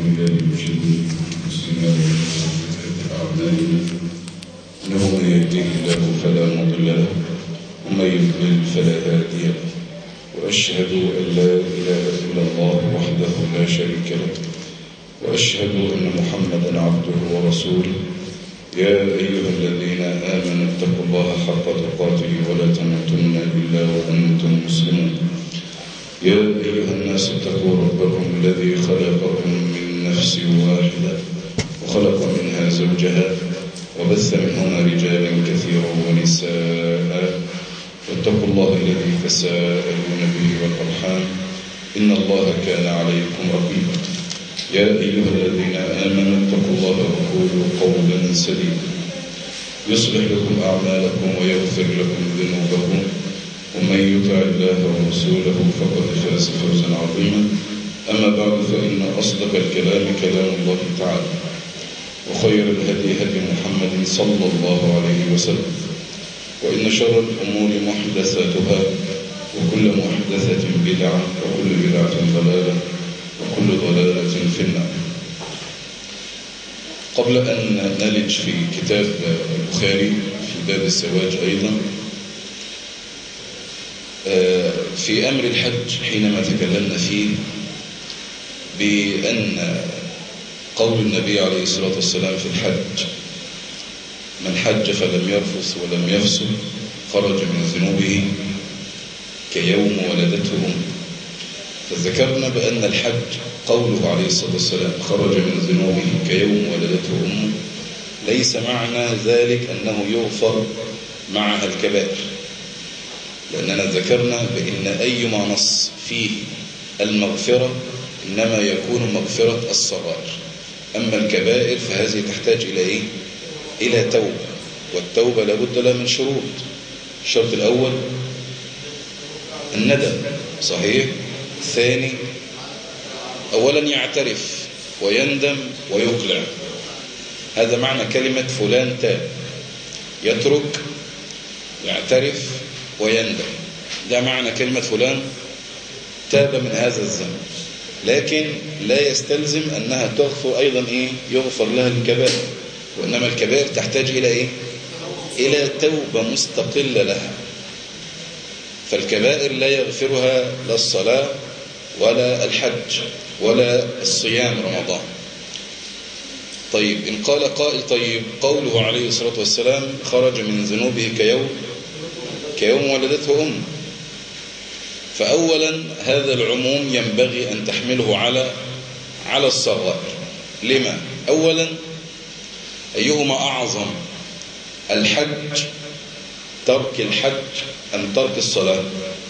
بالله من شرور انفسنا ومن سيئات اعمالنا انه من يهده الله فلا مضل له ومن يضلل فلا هادي له واشهد ان لا اله الا الله وحده لا شريك له واشهد ان محمدا عبده ورسوله يا ايها الذين امنوا اتقوا الله حق تقاته ولا تموتن الا وانتم مسلمون يا أيها الناس اتقوا ربكم الذي خلقكم من نفس واحدة وخلق منها زوجها وبث منهما رجالا كثيرا ونساء واتقوا الله الذي تساءلون به والأرحام إن الله كان عليكم رقيبا يا أيها الذين آمنوا اتقوا الله وقولوا قولا سديدا يصلح لكم أعمالكم ويغفر لكم ذنوبكم ومن يطع الله ورسوله فقد فاز فوزا عظيما أما بعد فإن أصدق الكلام كلام الله تعالى وخير الهدي هدي محمد صلى الله عليه وسلم وإن شر الأمور محدثاتها وكل محدثة بدعة وكل بدعة ضلالة وكل ضلالة في النار قبل أن نلج في كتاب البخاري في باب الزواج أيضا في أمر الحج حينما تكلمنا فيه بأن قول النبي عليه الصلاة والسلام في الحج من حج فلم يرفث ولم يفسد خرج من ذنوبه كيوم ولدته أم فذكرنا بأن الحج قوله عليه الصلاة والسلام خرج من ذنوبه كيوم ولدته أم ليس معنى ذلك أنه يغفر معها الكبائر لأننا ذكرنا بأن أيما نص فيه المغفرة إنما يكون مغفرة الصغائر أما الكبائر فهذه تحتاج إلى إيه؟ إلى توبة والتوبة لابد لها من شروط الشرط الأول الندم صحيح الثاني أولا يعترف ويندم ويقلع هذا معنى كلمة فلان تاب يترك يعترف ويندم ده معنى كلمة فلان تاب من هذا الذنب لكن لا يستلزم أنها تغفر أيضا إيه يغفر لها الكبائر وإنما الكبائر تحتاج إلى إيه إلى توبة مستقلة لها فالكبائر لا يغفرها لا الصلاة ولا الحج ولا الصيام رمضان طيب إن قال قائل طيب قوله عليه الصلاة والسلام خرج من ذنوبه كيوم كيوم ولدته أم فأولا هذا العموم ينبغي أن تحمله على على الصغائر لما؟ أولا أيهما أعظم الحج ترك الحج أم ترك الصلاة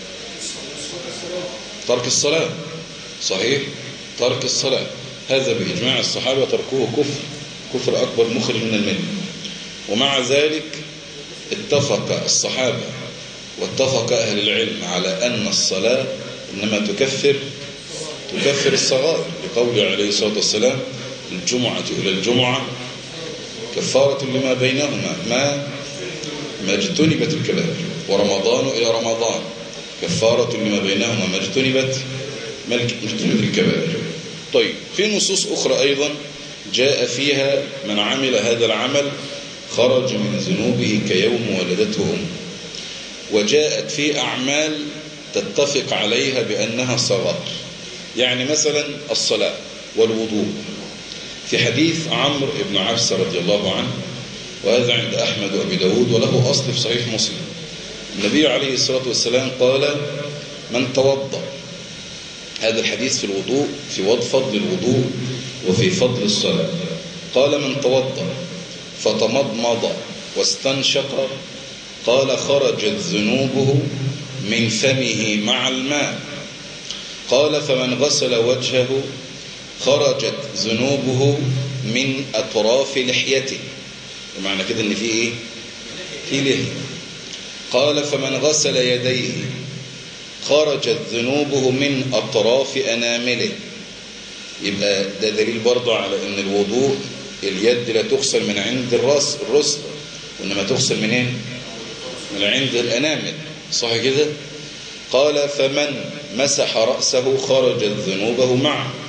ترك الصلاة صحيح ترك الصلاة هذا بإجماع الصحابة تركوه كفر كفر أكبر مخرج من الملة ومع ذلك اتفق الصحابة واتفق أهل العلم على أن الصلاة إنما تكفر تكفر الصغائر لقوله عليه الصلاة والسلام الجمعة إلى الجمعة كفارة لما بينهما ما ما اجتنبت الكبائر ورمضان إلى رمضان كفارة لما بينهما ما اجتنبت ما اجتنبت الكبائر طيب في نصوص أخرى أيضا جاء فيها من عمل هذا العمل خرج من ذنوبه كيوم ولدته أمه وجاءت في أعمال تتفق عليها بأنها صغائر يعني مثلا الصلاة والوضوء في حديث عمرو بن عبس رضي الله عنه وهذا عند أحمد وأبي داود وله أصل في صحيح مسلم النبي عليه الصلاة والسلام قال من توضأ هذا الحديث في الوضوء في فضل الوضوء وفي فضل الصلاة قال من توضأ فتمضمض واستنشق قال خرجت ذنوبه من فمه مع الماء قال فمن غسل وجهه خرجت ذنوبه من أطراف لحيته ومعنى كده ان في ايه في لحية قال فمن غسل يديه خرجت ذنوبه من أطراف أنامله يبقى ده دليل برضه على ان الوضوء اليد لا تغسل من عند الراس الرسل وإنما تغسل منين من عند الأنامل صح كده قال فمن مسح رأسه خرجت ذنوبه معه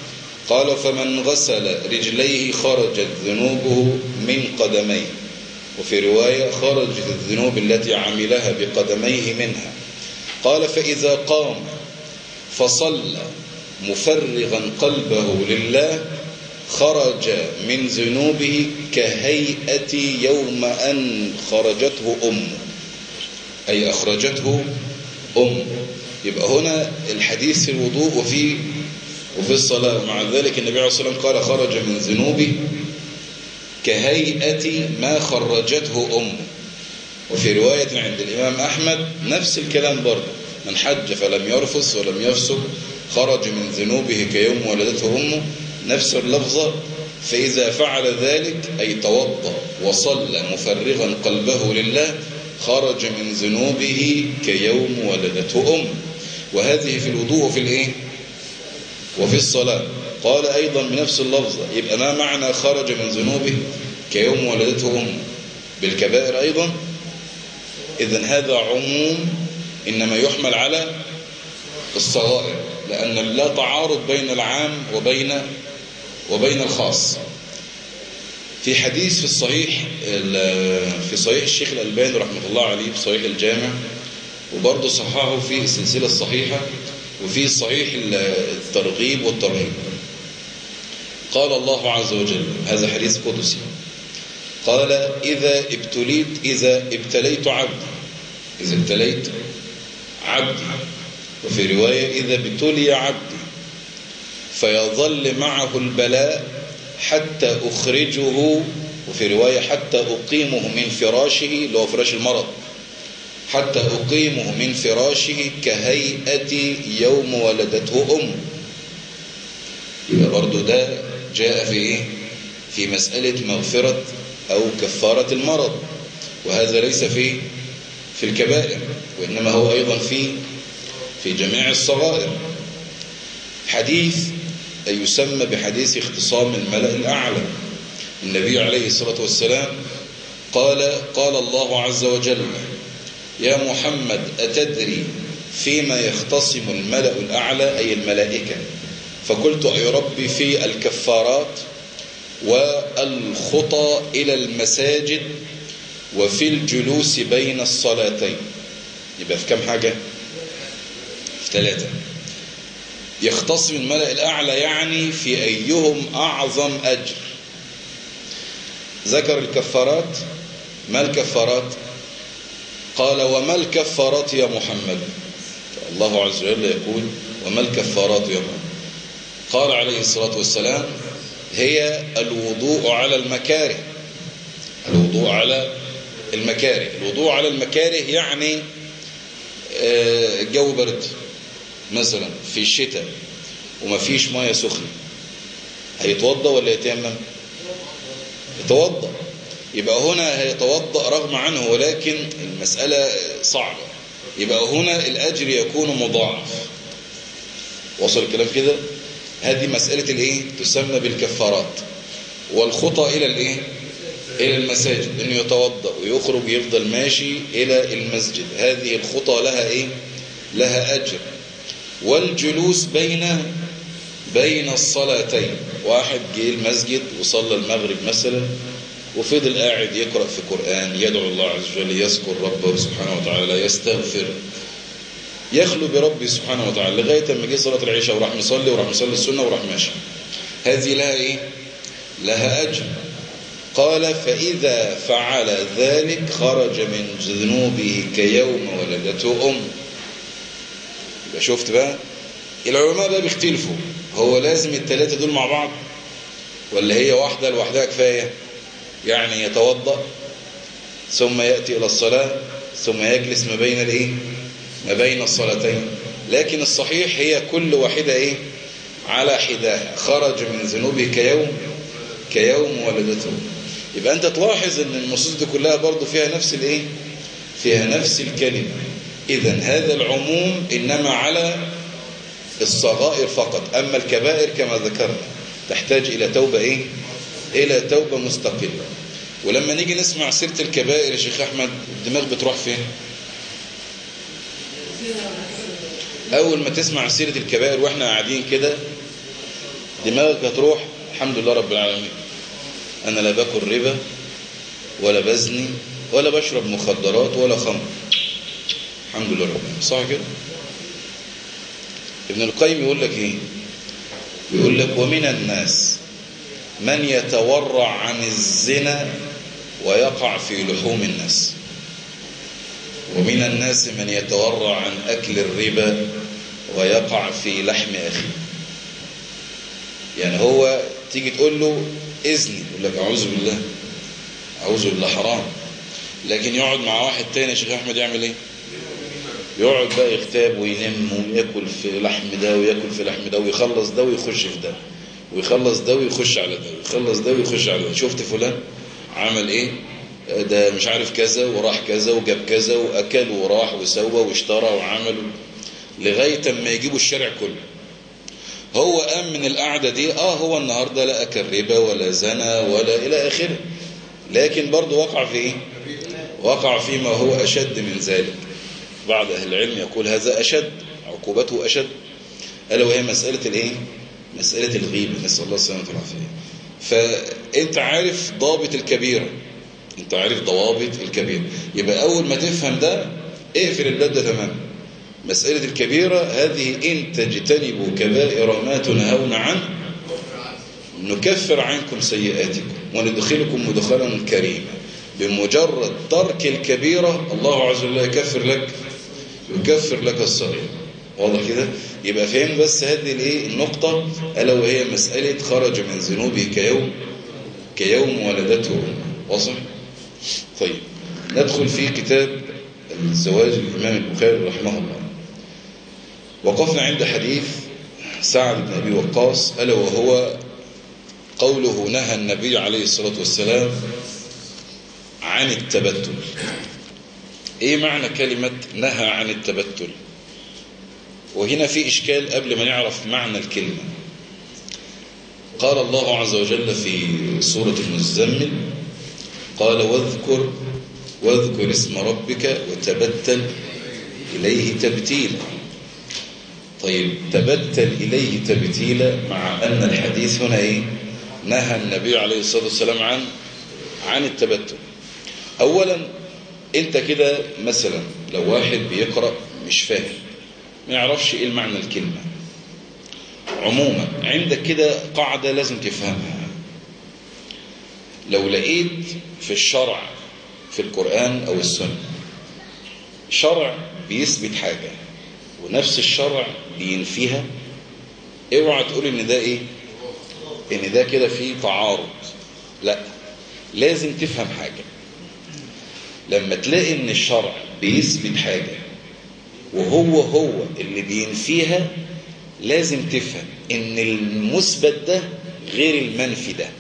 قال فمن غسل رجليه خرجت ذنوبه من قدميه وفي رواية خرجت الذنوب التي عملها بقدميه منها قال فإذا قام فصلى مفرغا قلبه لله خرج من ذنوبه كهيئة يوم أن خرجته أمه أي أخرجته أمه يبقى هنا الحديث في الوضوء وفي وفي الصلاة ومع ذلك النبي عليه الصلاة والسلام قال خرج من ذنوبه كهيئة ما خرجته أمه وفي رواية عند الإمام أحمد نفس الكلام برضه من حج فلم يرفث ولم يفسق خرج من ذنوبه كيوم ولدته أمه نفس اللفظة فإذا فعل ذلك أي توضى وصلى مفرغا قلبه لله خرج من ذنوبه كيوم ولدته أمه وهذه في الوضوء وفي الإيه؟ وفي الصلاة قال أيضا بنفس اللفظة يبقى ما معنى خرج من ذنوبه كيوم ولدته أمه بالكبائر أيضا إذن هذا عموم إنما يحمل على الصغائر لأن لا تعارض بين العام وبين وبين الخاص في حديث في الصحيح في صحيح الشيخ الألباني رحمة الله عليه في صحيح الجامع وبرضه صححه في السلسلة الصحيحة وفي صحيح الترغيب والترهيب قال الله عز وجل هذا حديث قدسي قال إذا ابتليت إذا ابتليت عبدي إذا ابتليت عبدي وفي رواية إذا ابتلي عبدي فيظل معه البلاء حتى أخرجه وفي رواية حتى أقيمه من فراشه اللي هو فراش المرض حتى أقيمه من فراشه كهيئة يوم ولدته أم يبقى برضه ده جاء في إيه؟ في مسألة مغفرة أو كفارة المرض وهذا ليس في في الكبائر وإنما هو أيضا في في جميع الصغائر حديث يسمى بحديث اختصام الملأ الأعلى النبي عليه الصلاة والسلام قال قال الله عز وجل يا محمد أتدري فيما يختصم الملأ الأعلى أي الملائكة فقلت أي ربي في الكفارات والخطى إلى المساجد وفي الجلوس بين الصلاتين يبقى في كم حاجة في ثلاثة يختصم الملأ الأعلى يعني في أيهم أعظم أجر ذكر الكفارات ما الكفارات قال وما الكفارات يا محمد الله عز وجل يقول وما الكفارات يا محمد قال عليه الصلاة والسلام هي الوضوء على المكاره الوضوء على المكاره الوضوء على المكاره يعني الجو برد مثلا في الشتاء وما فيش ميه سخنه هيتوضا ولا يتيمم يتوضا يبقى هنا هيتوضا رغم عنه ولكن المساله صعبه يبقى هنا الاجر يكون مضاعف وصل الكلام كده هذه مساله الايه تسمى بالكفارات والخطى الى الايه الى المساجد انه يتوضا ويخرج يفضل ماشي الى المسجد هذه الخطى لها ايه لها اجر والجلوس بين بين الصلاتين واحد جه المسجد وصلى المغرب مثلا وفضل قاعد يقرأ في قرآن يدعو الله عز وجل يذكر ربه سبحانه وتعالى يستغفر يخلو بربه سبحانه وتعالى لغاية ما جه صلاة العشاء وراح مصلي وراح مصلي السنة وراح ماشي هذه لها ايه لها أجر قال فإذا فعل ذلك خرج من ذنوبه كيوم ولدته أم يبقى شفت بقى العلماء بقى بيختلفوا هو لازم الثلاثة دول مع بعض ولا هي واحدة لوحدها كفاية يعني يتوضأ ثم يأتي إلى الصلاة ثم يجلس ما بين الايه ما بين الصلاتين لكن الصحيح هي كل واحدة ايه على حداها خرج من ذنوبه كيوم كيوم ولدته يبقى انت تلاحظ ان النصوص دي كلها برضو فيها نفس الايه فيها نفس الكلمة اذا هذا العموم انما على الصغائر فقط اما الكبائر كما ذكرنا تحتاج الى توبة ايه الى توبة مستقلة ولما نيجي نسمع سيرة الكبائر يا شيخ احمد الدماغ بتروح فين اول ما تسمع سيرة الكبائر واحنا قاعدين كده دماغك هتروح الحمد لله رب العالمين أنا لا باكل ربا ولا بزني ولا بشرب مخدرات ولا خمر الحمد لله رب العالمين صح كده ابن القيم يقول لك ايه يقول لك ومن الناس من يتورع عن الزنا ويقع في لحوم الناس ومن الناس من يتورع عن أكل الربا ويقع في لحم أخيه يعني هو تيجي تقول له إذني يقول لك أعوذ بالله أعوذ بالله حرام لكن يقعد مع واحد تاني يا شيخ أحمد يعمل إيه يقعد بقى يغتاب وينم وياكل في لحم ده وياكل في لحم ده ويخلص ده ويخش في ده ويخلص ده ويخش على ده ويخلص ده ويخش على ده شفت فلان عمل ايه ده مش عارف كذا وراح كذا وجاب كذا واكل وراح وسوى واشترى وعمل لغايه اما يجيبوا الشارع كله هو قام من القعده دي اه هو النهارده لا اكل ربا ولا زنا ولا الى اخره لكن برضه وقع في ايه وقع فيما هو اشد من ذلك بعض اهل العلم يقول هذا اشد عقوبته اشد الا وهي مساله الايه مساله الغيبه نسال الله السلامه والعافيه فانت عارف ضابط الكبيره انت عارف ضوابط الكبيره يبقى اول ما تفهم ده اقفل الباب ده تماما مساله الكبيره هذه ان تجتنبوا كبائر ما تنهون عنه نكفر عنكم سيئاتكم وندخلكم مدخلا كريما بمجرد ترك الكبيرة الله عز وجل يكفر لك يكفر لك الصغير واضح كده يبقى فهم بس هذه الايه النقطة ألا وهي مسألة خرج من ذنوبه كيوم كيوم ولدته واضح طيب ندخل في كتاب الزواج الإمام البخاري رحمه الله وقفنا عند حديث سعد بن أبي وقاص ألا وهو قوله نهى النبي عليه الصلاة والسلام عن التبتل ايه معنى كلمة نهى عن التبتل وهنا في اشكال قبل ما نعرف معنى الكلمة قال الله عز وجل في سورة المزمل قال واذكر واذكر اسم ربك وتبتل إليه تبتيلا طيب تبتل إليه تبتيلا مع أن الحديث هنا إيه نهى النبي عليه الصلاة والسلام عن عن التبتل اولا انت كده مثلا لو واحد بيقرأ مش فاهم ما يعرفش ايه المعنى الكلمة عموما عندك كده قاعدة لازم تفهمها لو لقيت في الشرع في القرآن او السنة شرع بيثبت حاجة ونفس الشرع بينفيها اوعى تقول ان ده ايه ان ده كده فيه تعارض لا لازم تفهم حاجة لما تلاقي ان الشرع بيثبت حاجة وهو هو اللي بينفيها لازم تفهم ان المثبت ده غير المنفي ده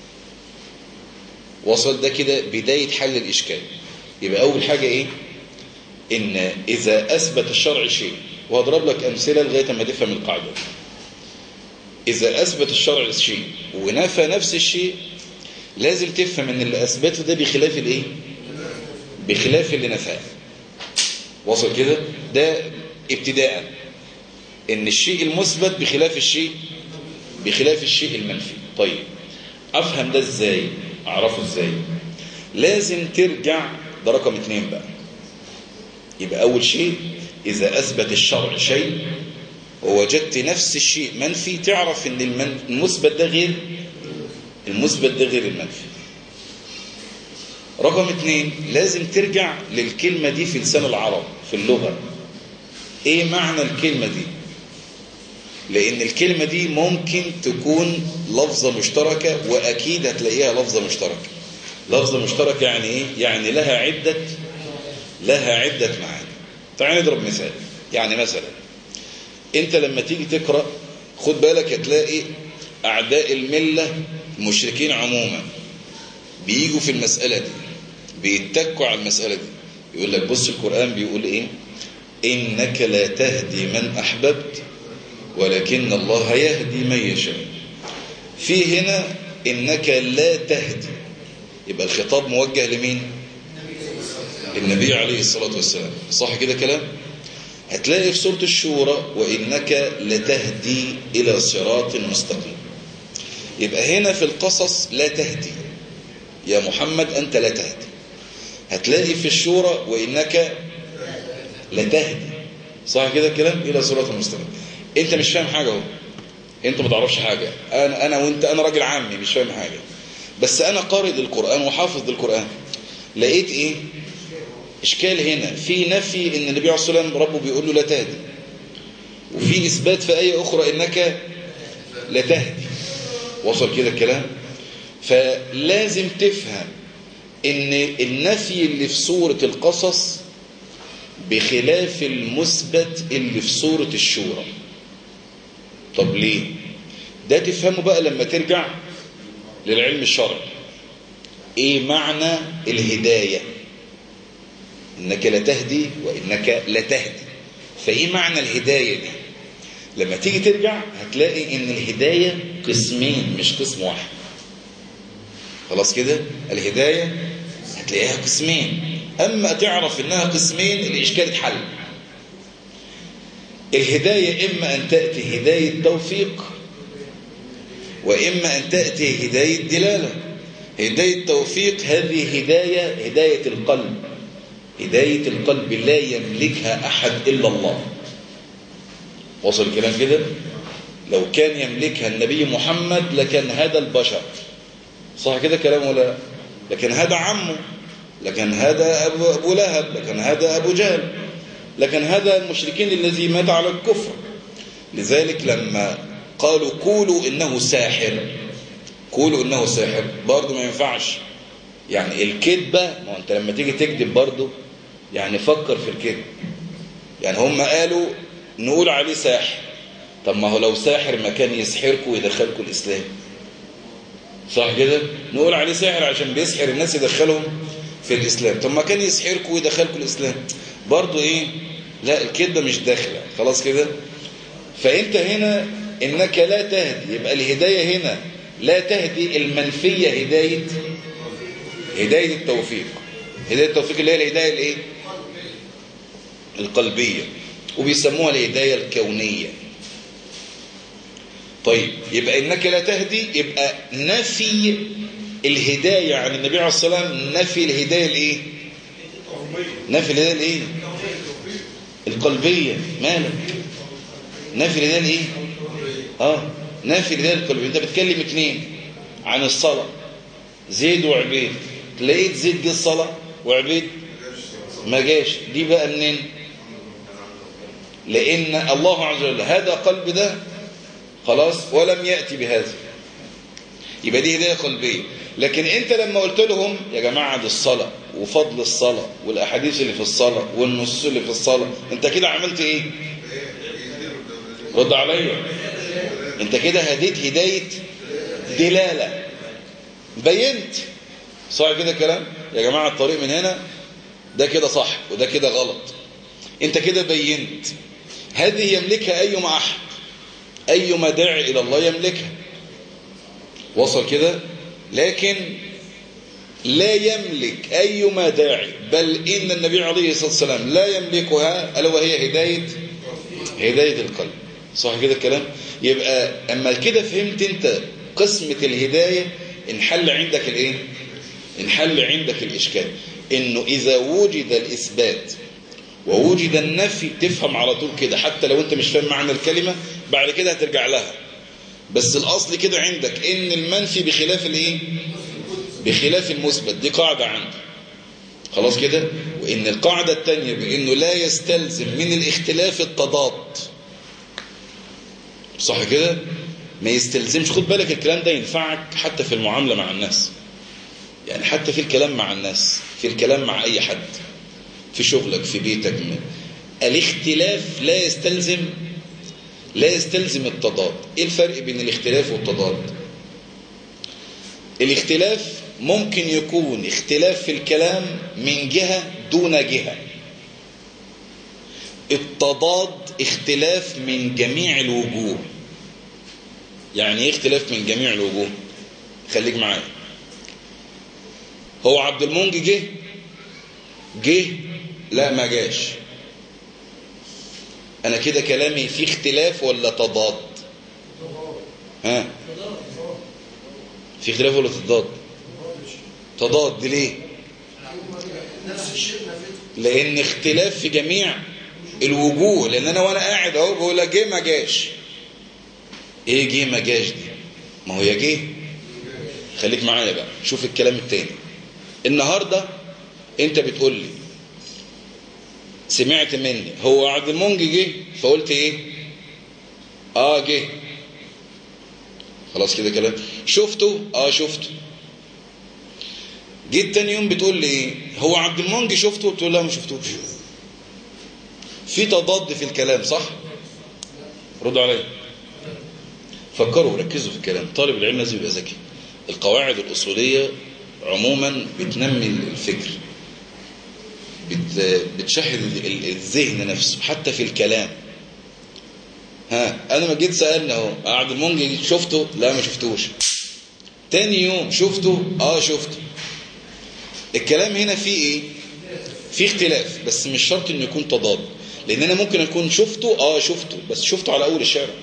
وصل ده كده بداية حل الإشكال يبقى أول حاجة إيه إن إذا أثبت الشرع شيء وهضرب لك أمثلة لغاية ما تفهم القاعدة إذا أثبت الشرع شيء ونفى نفس الشيء لازم تفهم ان اللي اثبته ده بخلاف الايه بخلاف اللي نفاه وصل كده ده ابتداء ان الشيء المثبت بخلاف الشيء بخلاف الشيء المنفي طيب افهم ده ازاي اعرفه ازاي لازم ترجع ده رقم اتنين بقى يبقى اول شيء اذا اثبت الشرع شيء ووجدت نفس الشيء منفي تعرف ان المثبت ده غير المثبت ده غير المنفي رقم اتنين لازم ترجع للكلمة دي في لسان العرب في اللغة ايه معنى الكلمة دي لان الكلمة دي ممكن تكون لفظة مشتركة واكيد هتلاقيها لفظة مشتركة لفظة مشتركة يعني ايه يعني لها عدة لها عدة معاني تعال نضرب مثال يعني مثلا انت لما تيجي تقرأ خد بالك هتلاقي اعداء الملة المشركين عموما بيجوا في المسألة دي بيتكوا على المسألة دي يقول لك بص القرآن بيقول ايه إنك لا تهدي من أحببت ولكن الله يهدي من يشاء في هنا إنك لا تهدي يبقى الخطاب موجه لمين النبي عليه الصلاة والسلام صح كده كلام هتلاقي في سورة الشورى وإنك لتهدي إلى صراط مستقيم يبقى هنا في القصص لا تهدي يا محمد أنت لا تهدي هتلاقي في الشورى وإنك لا تهدي صح كده الكلام إلى صراط المستقيم أنت مش فاهم حاجة اهو أنت ما تعرفش حاجة أنا, أنا وأنت أنا راجل عامي مش فاهم حاجة بس أنا قارئ للقرآن وحافظ للقرآن لقيت إيه إشكال هنا في نفي إن النبي عليه الصلاة والسلام ربه بيقول له لا تهدي وفي إثبات في آية أخرى إنك لا تهدي وصل كده الكلام فلازم تفهم ان النفي اللي في سورة القصص بخلاف المثبت اللي في سورة الشورى طب ليه ده تفهمه بقى لما ترجع للعلم الشرعي ايه معنى الهداية انك لا تهدي وانك لا تهدي فايه معنى الهداية دي لما تيجي ترجع هتلاقي ان الهداية قسمين مش قسم واحد خلاص كده الهداية هتلاقيها قسمين اما تعرف انها قسمين الاشكال اتحل الهداية اما ان تأتي هداية توفيق واما ان تأتي هداية دلالة هداية توفيق هذه هداية هداية القلب هداية القلب لا يملكها احد الا الله وصل الكلام كده لو كان يملكها النبي محمد لكان هذا البشر صح كده كلام ولا لكن هذا عمه لكن هذا أبو, أبو لهب لكن هذا أبو جهل لكن هذا المشركين الذي مات على الكفر لذلك لما قالوا قولوا إنه ساحر قولوا إنه ساحر برضه ما ينفعش يعني الكذبة ما أنت لما تيجي تكذب برضه يعني فكر في الكذب يعني هم قالوا نقول عليه ساحر طب ما هو لو ساحر ما كان يسحركم ويدخلكم الإسلام صح كده نقول عليه ساحر عشان بيسحر الناس يدخلهم في الإسلام طب ما كان يسحركم ويدخلكم الإسلام برضو إيه لا الكذبة مش داخلة خلاص كده فأنت هنا إنك لا تهدي يبقى الهداية هنا لا تهدي المنفية هداية هداية التوفيق هداية التوفيق اللي هي الهداية الايه القلبية وبيسموها الهداية الكونية طيب يبقى إنك لا تهدي يبقى نفي الهداية عن النبي عليه الصلاة والسلام نفي الهداية الايه نفي الهداية الايه القلبية مالك نفي الهداية الايه اه نفي الهداية القلبية انت بتكلم اتنين عن الصلاة زيد وعبيد لقيت زيد جه الصلاة وعبيد ما جاش دي بقى منين لان الله عز وجل هذا قلب ده خلاص ولم يأتي بهذا يبقى دي هداية قلبية لكن انت لما قلت لهم يا جماعة دي الصلاة وفضل الصلاة والأحاديث اللي في الصلاة والنصوص اللي في الصلاة انت كده عملت ايه رد عليا انت كده هديت هداية دلالة بينت صح كده كلام يا جماعة الطريق من هنا ده كده صح وده كده غلط انت كده بينت هذه يملكها أيما أحد أيما داعي إلى الله يملكها وصل كده لكن لا يملك أيما داعي بل إن النبي عليه الصلاة والسلام لا يملكها ألا وهي هداية هداية القلب صح كده الكلام يبقى أما كده فهمت أنت قسمة الهداية انحل عندك الايه انحل عندك الإشكال إنه إذا وجد الإثبات ووجد النفي تفهم على طول كده حتى لو أنت مش فاهم معنى الكلمة بعد كده هترجع لها بس الأصل كده عندك إن المنفي بخلاف الإيه بخلاف المثبت دي قاعدة عندي خلاص كده وإن القاعدة التانية بإنه لا يستلزم من الاختلاف التضاد صح كده ما يستلزمش خد بالك الكلام ده ينفعك حتى في المعاملة مع الناس يعني حتى في الكلام مع الناس في الكلام مع أي حد في شغلك في بيتك الاختلاف لا يستلزم لا يستلزم التضاد ايه الفرق بين الاختلاف والتضاد الاختلاف ممكن يكون اختلاف في الكلام من جهة دون جهة التضاد اختلاف من جميع الوجوه يعني ايه اختلاف من جميع الوجوه خليك معايا هو عبد المنج جه جه لا ما جاش انا كده كلامي فيه اختلاف ولا تضاد ها في خلاف ولا تضاد تضاد ليه نفس الشيء نفيته لان اختلاف في جميع الوجوه لان انا وانا قاعد اهو بقول لك جه ما جاش ايه جه ما جاش دي ما هو يا جه خليك معايا بقى شوف الكلام التاني النهارده انت بتقول لي سمعت مني هو عبد المنجي جه فقلت ايه اه جه خلاص كده كلام شفته اه شفته جيت تاني يوم بتقول لي ايه هو عبد المنجي شفته بتقول لا ما شفتوش في تضاد في الكلام صح ردوا عليا فكروا وركزوا في الكلام طالب العلم لازم يبقى ذكي القواعد الأصولية عموما بتنمي الفكر بت- بتشهد ال- ال- الذهن نفسه حتى في الكلام ها انا ما جيت سالني اهو عبد المنجي شفته لا ما شفتوش تاني يوم شفته اه شفته الكلام هنا فيه ايه في اختلاف بس مش شرط انه يكون تضاد لان انا ممكن اكون شفته اه شفته بس شفته على اول الشارع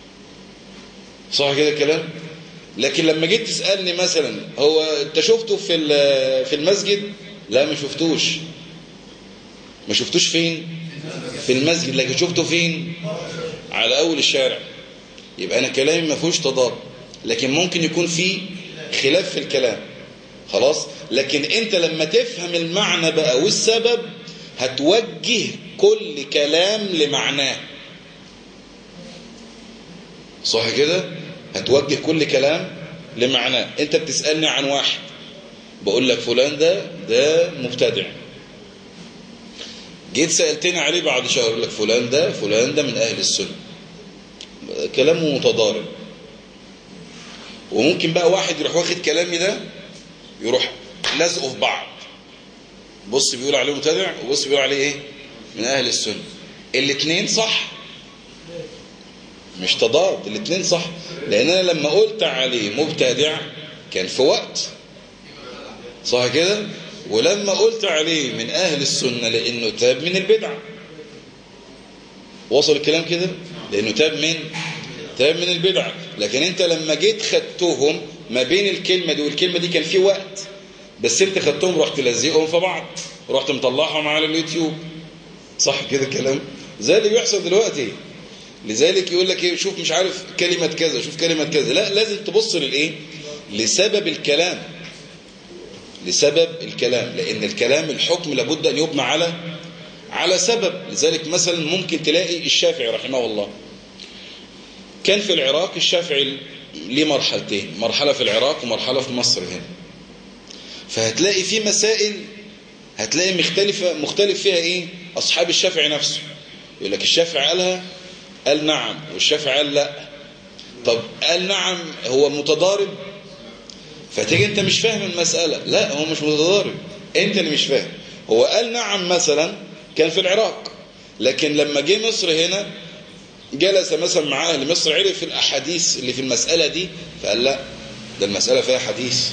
صح كده الكلام لكن لما جيت تسالني مثلا هو انت شفته في ال- في المسجد لا ما شفتوش ما شفتوش فين في المسجد لكن شفته فين على اول الشارع يبقى انا كلامي ما فيهوش تضاد لكن ممكن يكون فيه خلاف في الكلام خلاص لكن انت لما تفهم المعنى بقى والسبب هتوجه كل كلام لمعناه صح كده هتوجه كل كلام لمعناه انت بتسألني عن واحد بقول لك فلان ده ده مبتدع جيت سألتني عليه بعد شهر اقول لك فلان ده فلان ده من اهل السنه كلامه متضارب وممكن بقى واحد يروح واخد كلامي ده يروح لازقه في بعض بص بيقول عليه مبتدع وبص بيقول عليه ايه من اهل السنه الاثنين صح مش تضاد الاثنين صح لان انا لما قلت عليه مبتدع كان في وقت صح كده ولما قلت عليه من اهل السنه لانه تاب من البدع وصل الكلام كده لانه تاب من تاب من البدع لكن انت لما جيت خدتهم ما بين الكلمه دي والكلمه دي كان في وقت بس انت خدتهم رحت لزقهم في بعض رحت مطلعهم على اليوتيوب صح كده الكلام زي اللي بيحصل دلوقتي لذلك يقول لك ايه شوف مش عارف كلمة كذا شوف كلمة كذا لا لازم تبص للايه لسبب الكلام لسبب الكلام لان الكلام الحكم لابد ان يبنى على على سبب لذلك مثلا ممكن تلاقي الشافعي رحمه الله كان في العراق الشافعي ليه مرحلتين مرحلة في العراق ومرحلة في مصر هنا فهتلاقي في مسائل هتلاقي مختلفة مختلف فيها ايه اصحاب الشافعي نفسه يقول لك الشافعي قالها قال نعم والشافعي قال لا طب قال نعم هو متضارب فتيجي انت مش فاهم المسألة لا هو مش متضارب انت اللي مش فاهم هو قال نعم مثلا كان في العراق لكن لما جه مصر هنا جلس مثلا مع اهل مصر عرف الاحاديث اللي في المسألة دي فقال لا ده المسألة فيها حديث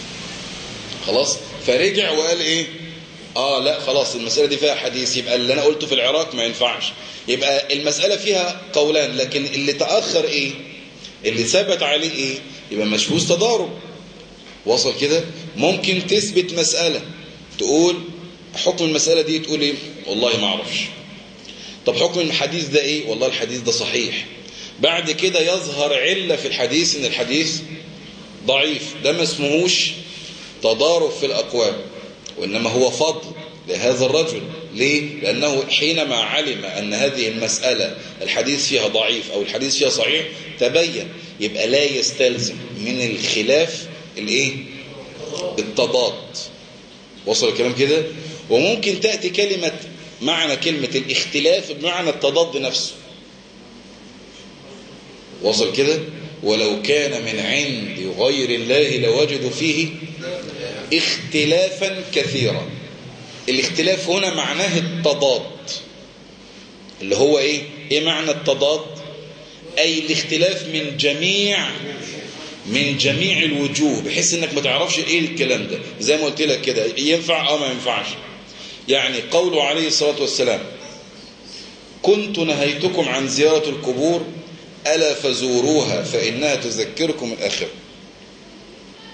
خلاص فرجع وقال ايه اه لا خلاص المسألة دي فيها حديث يبقى اللي انا قلته في العراق ما ينفعش يبقى المسألة فيها قولان لكن اللي تأخر ايه اللي ثبت عليه ايه يبقى مشفوز تضارب وصل كده ممكن تثبت مسألة تقول حكم المسألة دي تقول ايه والله ما اعرفش طب حكم الحديث ده ايه والله الحديث ده صحيح بعد كده يظهر علة في الحديث ان الحديث ضعيف ده ما اسمهوش تضارب في الأقوال وإنما هو فضل لهذا الرجل ليه؟ لأنه حينما علم أن هذه المسألة الحديث فيها ضعيف أو الحديث فيها صحيح تبين يبقى لا يستلزم من الخلاف الايه التضاد وصل الكلام كده وممكن تأتي كلمة معنى كلمة الاختلاف بمعنى التضاد نفسه وصل كده ولو كان من عند غير الله لوجدوا فيه اختلافا كثيرا الاختلاف هنا معناه التضاد اللي هو ايه ايه معنى التضاد اي الاختلاف من جميع من جميع الوجوه بحيث انك ما تعرفش ايه الكلام ده زي ما قلت لك كده ينفع او ما ينفعش يعني قوله عليه الصلاة والسلام كنت نهيتكم عن زيارة القبور ألا فزوروها فإنها تذكركم الآخرة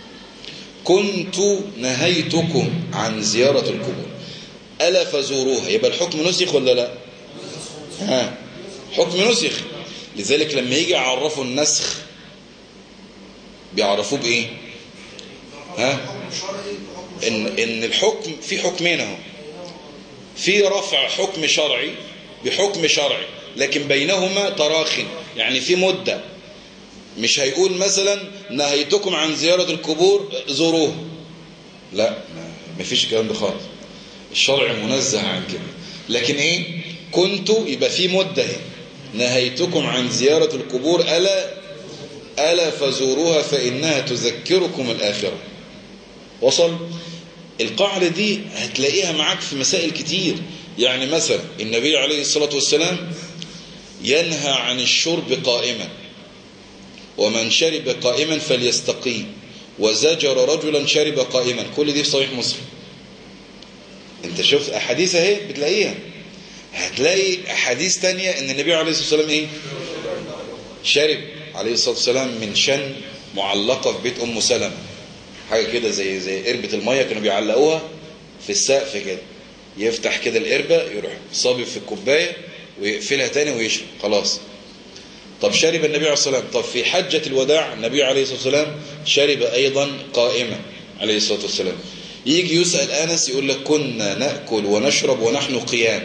كنت نهيتكم عن زيارة القبور ألا فزوروها يبقى الحكم نسخ ولا لا ها حكم نسخ لذلك لما يجي يعرفوا النسخ بيعرفوه بإيه ها حكم شرعي وحكم إن, إن الحكم في حكمين اهو في رفع حكم شرعي بحكم شرعي لكن بينهما تراخ يعني في مدة مش هيقول مثلا نهيتكم عن زيارة القبور زوروه لا ما فيش الكلام ده خالص الشرع منزه عن كده لكن ايه كنت يبقى في مدة اهي نهيتكم عن زيارة القبور ألا ألا فزوروها فإنها تذكركم الآخرة وصل القاعدة دي هتلاقيها معاك في مسائل كتير يعني مثلا النبي عليه الصلاة والسلام ينهى عن الشرب قائما ومن شرب قائما فليستقي وزجر رجلا شرب قائما كل دي في صحيح مسلم انت شفت احاديث اهي بتلاقيها هتلاقي احاديث تانية ان النبي عليه الصلاة والسلام ايه شرب عليه الصلاة والسلام من شن معلقة في بيت ام سلمة حاجة كده زي زي قربة المية كانوا بيعلقوها في السقف كده يفتح كده القربة يروح صابب في الكوباية ويقفلها تاني ويشرب خلاص طب شرب النبي عليه الصلاة والسلام طب في حجة الوداع النبي عليه الصلاة والسلام شرب أيضا قائما عليه الصلاة والسلام يجي يسأل أنس يقول لك كنا نأكل ونشرب ونحن قيام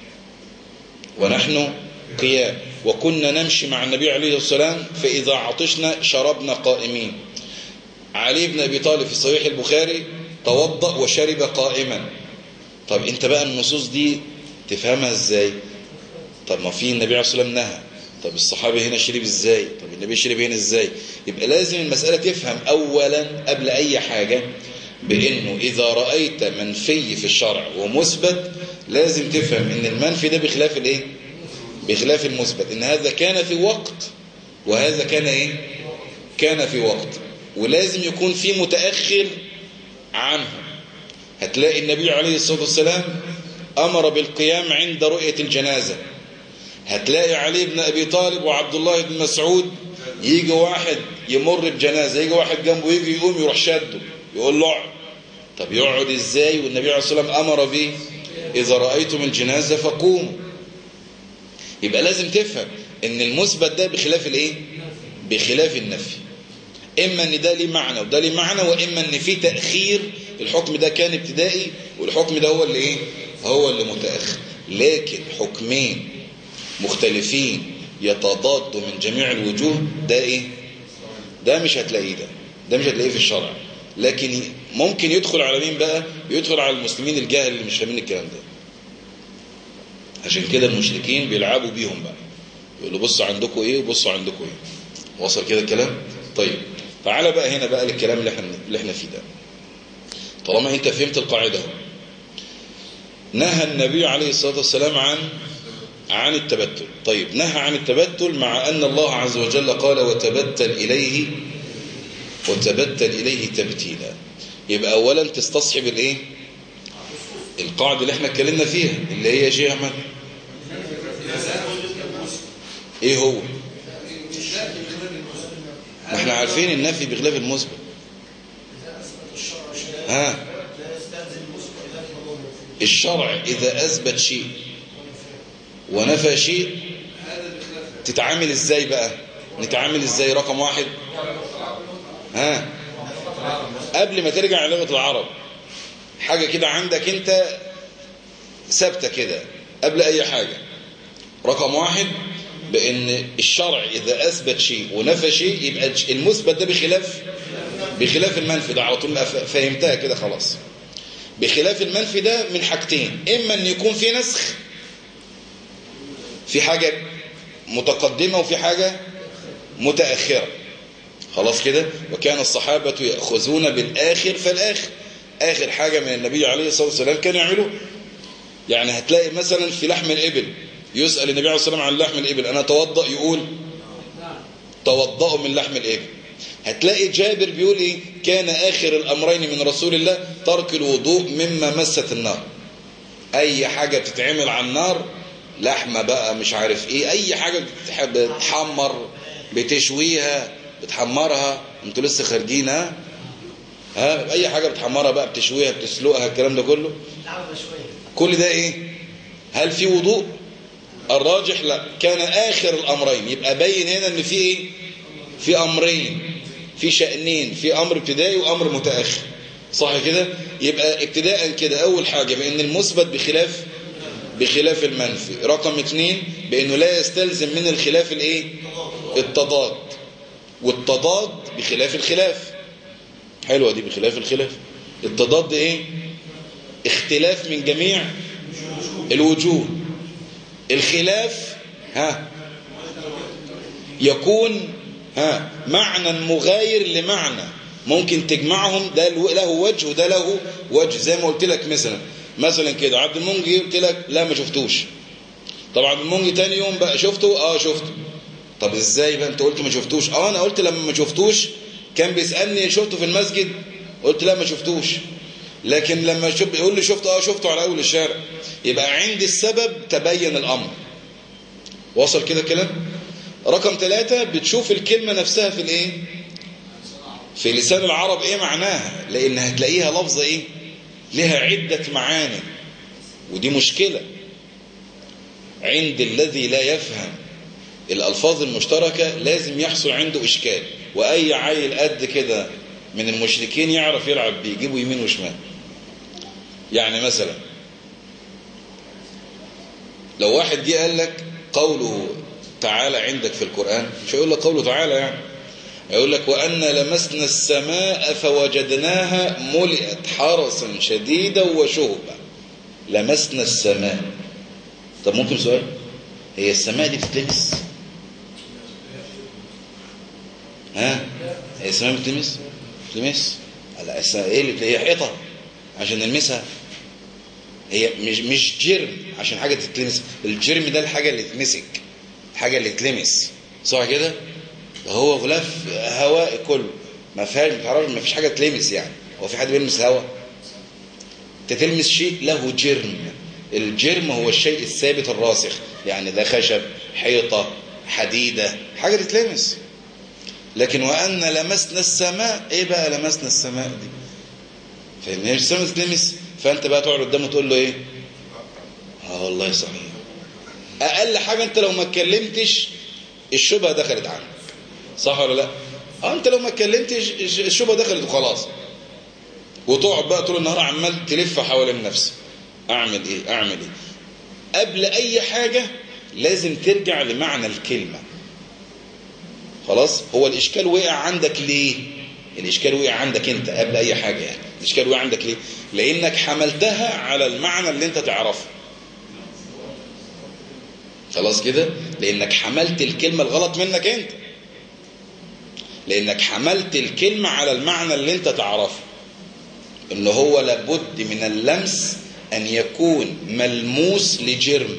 ونحن قيام وكنا نمشي مع النبي عليه الصلاة والسلام فإذا عطشنا شربنا قائمين علي بن أبي طالب في صحيح البخاري توضأ وشرب قائما طب انت بقى النصوص دي تفهمها ازاي طب ما في النبي عليه الصلاة والسلام نهى طب الصحابي هنا شرب ازاي طب النبي شرب هنا ازاي يبقى لازم المسألة تفهم اولا قبل اي حاجة بانه اذا رأيت منفي في الشرع ومثبت لازم تفهم ان المنفي ده بخلاف الايه بخلاف المثبت ان هذا كان في وقت وهذا كان ايه كان في وقت ولازم يكون في متأخر عنه هتلاقي النبي عليه الصلاة والسلام أمر بالقيام عند رؤية الجنازة هتلاقي علي بن أبي طالب وعبد الله بن مسعود يجي واحد يمر بجنازة يجي واحد جنبه يجي يقوم يروح شده يقول له اقعد طب يقعد ازاي والنبي عليه الصلاة والسلام أمر به إذا رأيتم الجنازة فقوموا يبقى لازم تفهم ان المثبت ده بخلاف الايه بخلاف النفي اما ان ده ليه معنى وده ليه معنى واما ان في تأخير الحكم ده كان ابتدائي والحكم ده هو اللي ايه هو اللي متأخر لكن حكمين مختلفين يتضادوا من جميع الوجوه ده ايه ده مش هتلاقيه ده ده مش هتلاقيه في الشرع لكن ممكن يدخل على مين بقى يدخل على المسلمين الجاهل اللي مش فاهمين الكلام ده عشان كده المشركين بيلعبوا بيهم بقى يقولوا بصوا عندكم ايه وبصوا عندكم ايه وصل كده الكلام طيب تعالى بقى هنا بقى للكلام اللي احنا اللي احنا فيه ده طالما انت فهمت القاعده نهى النبي عليه الصلاه والسلام عن عن التبتل طيب نهى عن التبتل مع ان الله عز وجل قال وتبتل اليه وتبتل اليه تبتيلا يبقى اولا تستصحب الايه القاعده اللي احنا اتكلمنا فيها اللي هي شيء احمد ايه هو ما احنا عارفين النفي بخلاف المثبت ها الشرع إذا أثبت شيء ونفى شيء تتعامل ازاي بقى نتعامل ازاي رقم واحد ها قبل ما ترجع لغة العرب حاجة كده عندك انت ثابته كده قبل اي حاجة رقم واحد بان الشرع اذا اثبت شيء ونفى شيء يبقى المثبت ده بخلاف بخلاف المنفي ده على طول فهمتها كده خلاص بخلاف المنفي ده من حاجتين اما ان يكون في نسخ في حاجة متقدمة وفي حاجة متأخرة خلاص كده وكان الصحابة يأخذون بالآخر فالآخر آخر حاجة من النبي عليه الصلاة والسلام كانوا يعملوا يعني هتلاقي مثلا في لحم الإبل يسأل النبي عليه الصلاة والسلام عن لحم الإبل أنا توضأ يقول توضأوا من لحم الإبل هتلاقي جابر بيقول إيه كان آخر الأمرين من رسول الله ترك الوضوء مما مست النار أي حاجة بتتعمل على النار لحمة بقى مش عارف إيه أي حاجة بتحمر بتشويها بتحمرها انتوا لسه خارجين ها ها اي حاجه بتحمرها بقى بتشويها بتسلقها الكلام ده كله لعبة شوية كل ده ايه هل في وضوء الراجح لا كان اخر الامرين يبقى باين هنا ان في ايه في امرين في شأنين في امر ابتدائي وامر متاخر صح كده يبقى ابتداء كده اول حاجه بان المثبت بخلاف بخلاف المنفي رقم اتنين بانه لا يستلزم من الخلاف الايه التضاد والتضاد بخلاف الخلاف حلوه دي بخلاف الخلاف التضاد ايه اختلاف من جميع الوجوه الخلاف ها يكون ها معنى مغاير لمعنى ممكن تجمعهم ده له وجه وده له وجه زي ما قلت لك مثلا مثلا كده عبد المنجي قلت لك لا ما شفتوش طب عبد المنجي تاني يوم بقى شفته اه شفته طب ازاي بقى انت قلت ما شفتوش اه انا قلت لما ما شفتوش كان بيسالني شفته في المسجد قلت لا ما شفتوش لكن لما شوف يقول لي شفته اه شفته على اول الشارع يبقى عندي السبب تبين الامر وصل كده الكلام رقم ثلاثة بتشوف الكلمة نفسها في الايه في لسان العرب ايه معناها لان هتلاقيها لفظة ايه لها عدة معاني ودي مشكلة عند الذي لا يفهم الألفاظ المشتركة لازم يحصل عنده إشكال وأي عيل قد كده من المشركين يعرف يلعب بيه يجيبه يمين وشمال يعني مثلا لو واحد جه قال لك قوله تعالى عندك في القرآن مش هيقول لك قوله تعالى يعني يقول لك وأن لمسنا السماء فوجدناها ملئت حرسا شديدا وشهبا لمسنا السماء طب ممكن سؤال هي السماء دي بتتلمس ها هي السماء بتلمس بتلمس لا السماء ايه اللي هي حيطه عشان نلمسها هي مش مش جرم عشان حاجه تتلمس الجرم ده الحاجه اللي تمسك الحاجه اللي تلمس صح كده هو غلاف هواء كله ما فيهاش بتعرف ما فيش حاجه تلمس يعني هو في حد بيلمس هواء تتلمس شيء له جرم الجرم هو الشيء الثابت الراسخ يعني ده خشب حيطه حديده حاجه تتلمس لكن وان لمسنا السماء ايه بقى لمسنا السماء دي فان هي السماء تتلمس فانت بقى تقعد قدامه تقول له ايه اه والله صحيح اقل حاجه انت لو ما اتكلمتش الشبهه دخلت عنك صح ولا لا اه انت لو ما اتكلمتش الشبهه دخلت وخلاص وتقعد بقى طول النهار عمال تلف حوالين نفسك اعمل ايه اعمل ايه قبل اي حاجه لازم ترجع لمعنى الكلمه خلاص هو الاشكال وقع عندك ليه الاشكال وقع عندك انت قبل اي حاجه يعني الاشكال وقع عندك ليه لانك حملتها على المعنى اللي انت تعرفه خلاص كده لانك حملت الكلمه الغلط منك انت لانك حملت الكلمه على المعنى اللي انت تعرفه ان هو لابد من اللمس ان يكون ملموس لجرم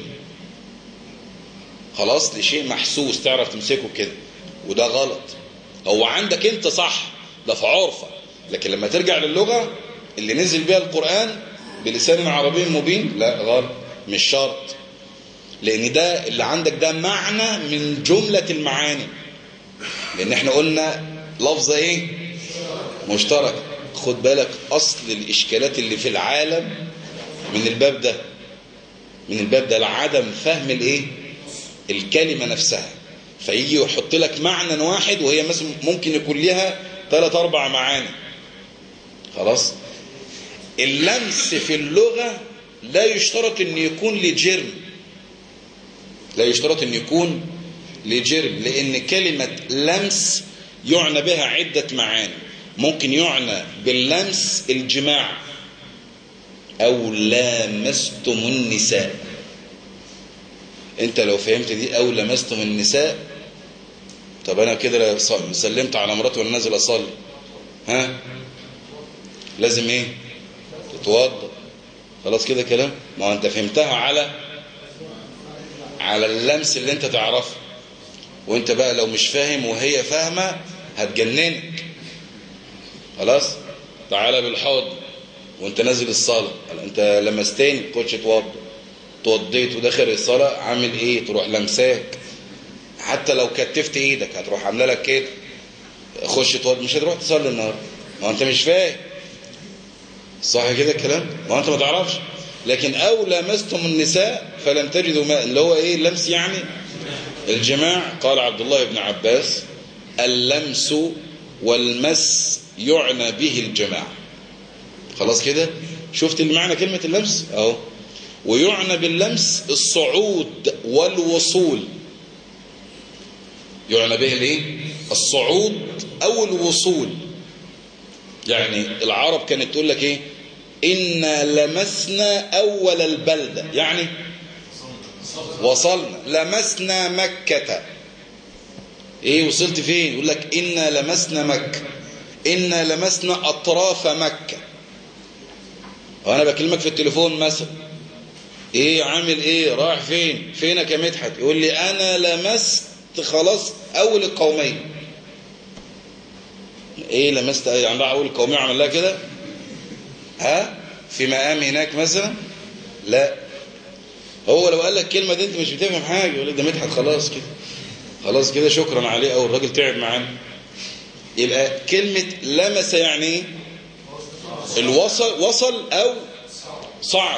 خلاص لشيء محسوس تعرف تمسكه كده وده غلط هو عندك انت صح ده في عرفك لكن لما ترجع للغة اللي نزل بها القرآن بلسان عربي مبين لا غلط مش شرط لان ده اللي عندك ده معنى من جملة المعاني لان احنا قلنا لفظة ايه مشترك خد بالك اصل الاشكالات اللي في العالم من الباب ده من الباب ده لعدم فهم الايه الكلمة نفسها فيجي يحط لك معنى واحد وهي مثلا ممكن يكون لها ثلاث اربع معاني خلاص اللمس في اللغة لا يشترط ان يكون لجرم لا يشترط ان يكون لجرم لان كلمة لمس يعنى بها عدة معاني ممكن يعنى باللمس الجماع او لامستم النساء انت لو فهمت دي او لمستم النساء طب انا كده سلمت على مراتي وانا نازل اصلي ها لازم ايه تتوضا خلاص كده كلام ما هو انت فهمتها على على اللمس اللي انت تعرفه وانت بقى لو مش فاهم وهي فاهمه هتجننك خلاص تعالى بالحوض وانت نازل الصلاه انت لمستني خش اتوضى اتوضيت وداخل الصلاه عامل ايه تروح لمساك حتى لو كتفت ايدك هتروح عامله لك كده خش اتوضى مش هتروح تصلي النهارده ما انت مش فاهم صح كده الكلام ما انت ما تعرفش لكن او لمستم النساء فلم تجدوا ماء اللي هو ايه اللمس يعني الجماع قال عبد الله بن عباس اللمس والمس يعنى به الجماع خلاص كده شفت المعنى كلمة اللمس اهو ويعنى باللمس الصعود والوصول يعنى به الايه الصعود او الوصول يعني العرب كانت تقول لك ايه إنا لمسنا أول البلدة يعني وصلنا لمسنا مكة ايه وصلت فين يقول لك إنا لمسنا مكة إنا لمسنا أطراف مكة وأنا بكلمك في التليفون مثلا ايه عامل ايه رايح فين فينك يا مدحت يقول لي انا لمست خلاص اول القوميه ايه لمست ايه عندها اول القوميه عمل لها كده ها في مقام هناك مثلا لا هو لو قال لك كلمه دي انت مش بتفهم حاجه يقول لك ده مدحت خلاص كده خلاص كده شكرا عليه او الراجل تعب معانا يبقى كلمه لمس يعني ايه الوصل وصل او صعد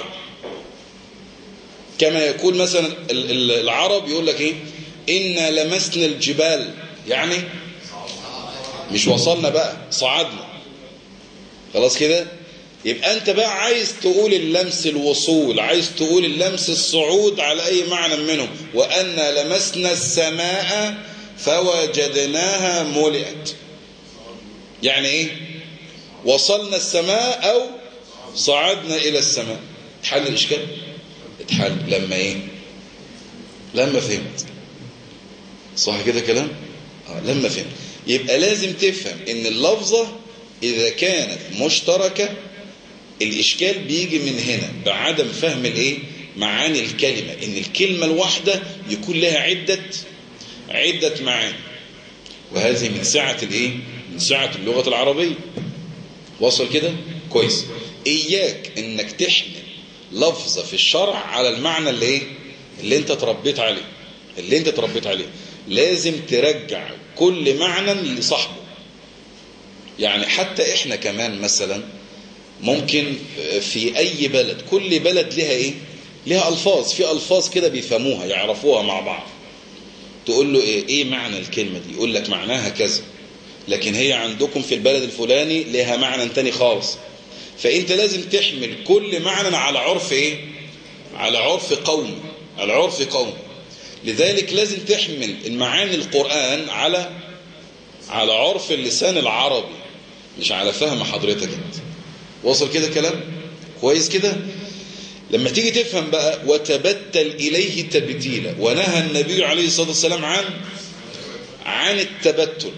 كما يقول مثلا العرب يقول لك ايه إنا لمسنا الجبال يعني مش وصلنا بقى صعدنا خلاص كده يبقى انت بقى عايز تقول اللمس الوصول عايز تقول اللمس الصعود على اي معنى منهم وأنا لمسنا السماء فوجدناها ملئت يعني ايه وصلنا السماء او صعدنا الى السماء اتحل الاشكال اتحل لما ايه لما فهمت صح كده كلام آه لما فهمت يبقى لازم تفهم ان اللفظة اذا كانت مشتركة الاشكال بيجي من هنا بعدم فهم الايه معاني الكلمة ان الكلمة الواحدة يكون لها عدة عدة معاني وهذه من سعة الايه من سعة اللغة العربية وصل كده كويس اياك انك تحمل لفظة في الشرع على المعنى اللي ايه اللي انت تربيت عليه اللي انت تربيت عليه لازم ترجع كل معنى لصاحبه يعني حتى احنا كمان مثلا ممكن في اي بلد كل بلد لها ايه لها الفاظ في الفاظ كده بيفهموها يعرفوها مع بعض تقول له ايه ايه معنى الكلمة دي يقول لك معناها كذا لكن هي عندكم في البلد الفلاني لها معنى تاني خالص فانت لازم تحمل كل معنى على عرف ايه على عرف قوم على عرف قوم لذلك لازم تحمل المعاني القرآن على على عرف اللسان العربي مش على فهم حضرتك انت وصل كده كلام كويس كده لما تيجي تفهم بقى وتبتل إليه تبتيلا ونهى النبي عليه الصلاة والسلام عن عن التبتل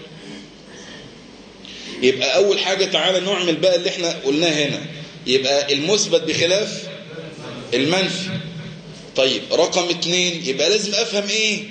يبقى أول حاجة تعالى نعمل بقى اللي احنا قلناه هنا يبقى المثبت بخلاف المنفي طيب رقم اتنين يبقى لازم أفهم إيه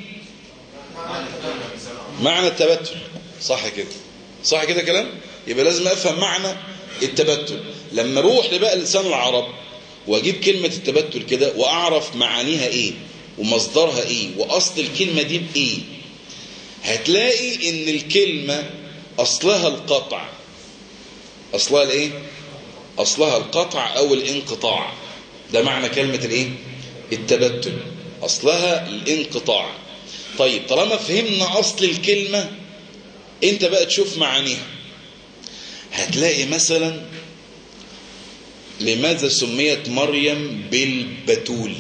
معنى التبتل صح كده صح كده كلام يبقى لازم أفهم معنى التبتل لما اروح لبقى لسان العرب واجيب كلمة التبتل كده واعرف معانيها ايه ومصدرها ايه واصل الكلمة دي بايه هتلاقي ان الكلمة اصلها القطع اصلها الايه اصلها القطع او الانقطاع ده معنى كلمة الايه التبتل اصلها الانقطاع طيب طالما فهمنا اصل الكلمة انت بقى تشوف معانيها هتلاقي مثلا لماذا سميت مريم بالبتول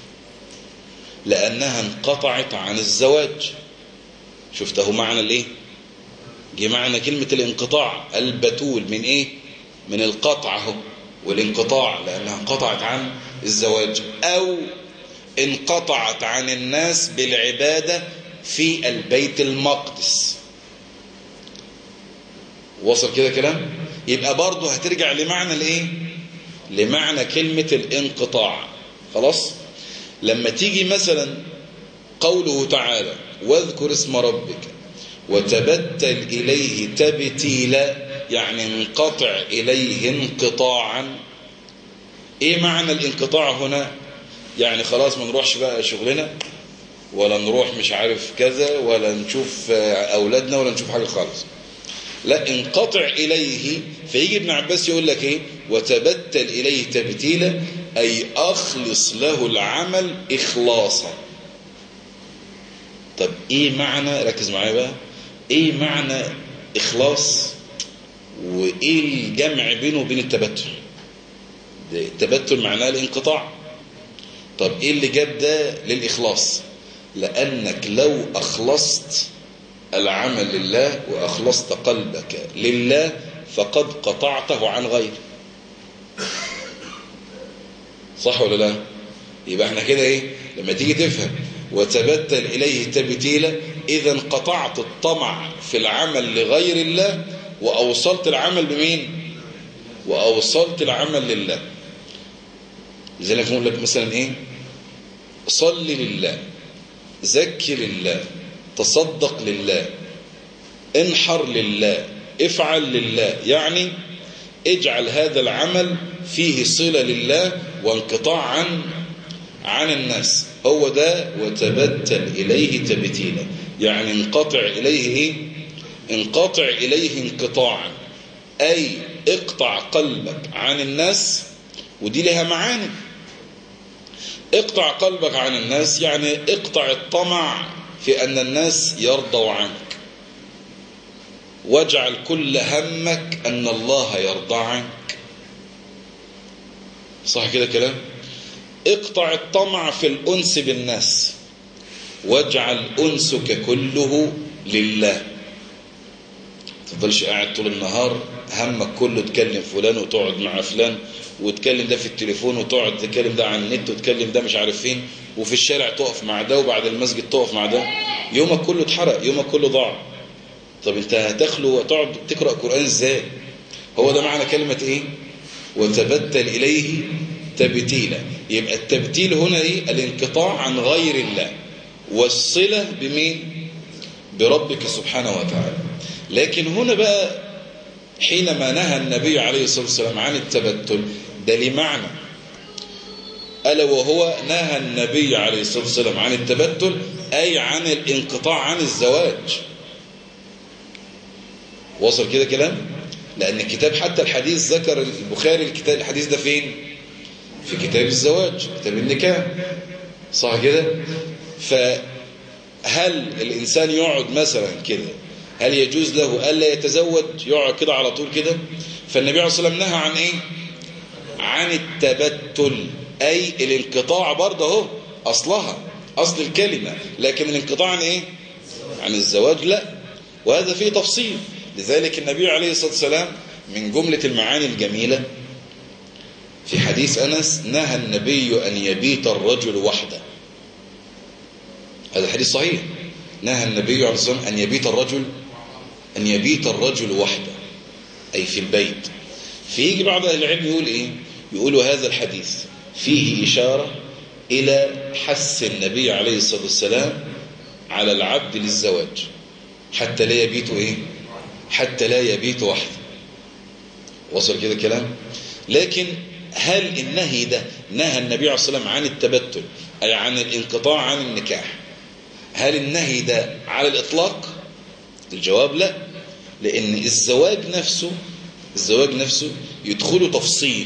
لأنها انقطعت عن الزواج شفته معنى الايه جه معنى كلمة الانقطاع البتول من ايه من القطع اهو والانقطاع لأنها انقطعت عن الزواج أو انقطعت عن الناس بالعبادة في البيت المقدس وصل كده كلام يبقى برضه هترجع لمعنى الايه لمعنى كلمة الانقطاع خلاص لما تيجي مثلا قوله تعالى واذكر اسم ربك وتبتل إليه تبتيلا يعني انقطع إليه انقطاعا ايه معنى الانقطاع هنا يعني خلاص ما نروحش بقى شغلنا ولا نروح مش عارف كذا ولا نشوف أولادنا ولا نشوف حاجة خالص لا انقطع إليه فيجي ابن عباس يقول لك ايه وتبتل إليه تبتيلا أي أخلص له العمل إخلاصا طب ايه معنى ركز معايا بقى ايه معنى إخلاص وايه الجمع بينه وبين التبتل ده التبتل معناه الانقطاع طب ايه اللي جاب ده للإخلاص لأنك لو أخلصت العمل لله وأخلصت قلبك لله فقد قطعته عن غيره صح ولا لا يبقى احنا كده ايه لما تيجي تفهم وتبتل إليه تبتيلا إذا قطعت الطمع في العمل لغير الله وأوصلت العمل بمين وأوصلت العمل لله لذلك نقول لك مثلا ايه صل لله زكي لله تصدق لله انحر لله افعل لله يعني اجعل هذا العمل فيه صلة لله وانقطاع عن عن الناس هو ده وتبتل إليه تبتيلا يعني انقطع إليه إيه؟ انقطع إليه انقطاعا أي اقطع قلبك عن الناس ودي لها معاني اقطع قلبك عن الناس يعني اقطع الطمع في أن الناس يرضوا عنك واجعل كل همك أن الله يرضى عنك صح كده كلام اقطع الطمع في الأنس بالناس واجعل أنسك كله لله تفضلش قاعد طول النهار همك كله تكلم فلان وتقعد مع فلان وتكلم ده في التليفون وتقعد تكلم ده على النت وتكلم ده مش عارف فين وفي الشارع تقف مع ده وبعد المسجد تقف مع ده يومك كله اتحرق يومك كله ضاع طب انت هتخلو وتقعد تقرأ قرآن ازاي هو ده معنى كلمة ايه وتبتل إليه تبتيلا يبقى التبتيل هنا ايه الانقطاع عن غير الله والصلة بمين بربك سبحانه وتعالى لكن هنا بقى حينما نهى النبي عليه الصلاة والسلام عن التبتل ده لمعنى ألا وهو نهى النبي عليه الصلاة والسلام عن التبتل أي عن الانقطاع عن الزواج وصل كده كلام لأن الكتاب حتى الحديث ذكر البخاري الكتاب الحديث ده فين في كتاب الزواج كتاب النكاح صح كده فهل الإنسان يقعد مثلا كده هل يجوز له ألا يتزوج يقعد كده على طول كده فالنبي عليه الصلاة والسلام نهى عن إيه عن التبتل أي الانقطاع برضه اهو أصلها أصل الكلمة لكن الانقطاع عن إيه عن الزواج لا وهذا فيه تفصيل لذلك النبي عليه الصلاة والسلام من جملة المعاني الجميلة في حديث أنس نهى النبي أن يبيت الرجل وحده هذا حديث صحيح نهى النبي عليه الصلاة والسلام أن يبيت الرجل أن يبيت الرجل وحده أي في البيت فيجي بعض أهل العلم يقول إيه يقولوا هذا الحديث فيه إشارة إلى حث النبي عليه الصلاة والسلام على العبد للزواج حتى لا يبيت إيه حتى لا يبيت وحده وصل كده كلام لكن هل النهي ده نهى النبي عليه الصلاة والسلام عن التبتل أي عن الانقطاع عن النكاح هل النهي ده على الإطلاق الجواب لا لأن الزواج نفسه الزواج نفسه يدخله تفصيل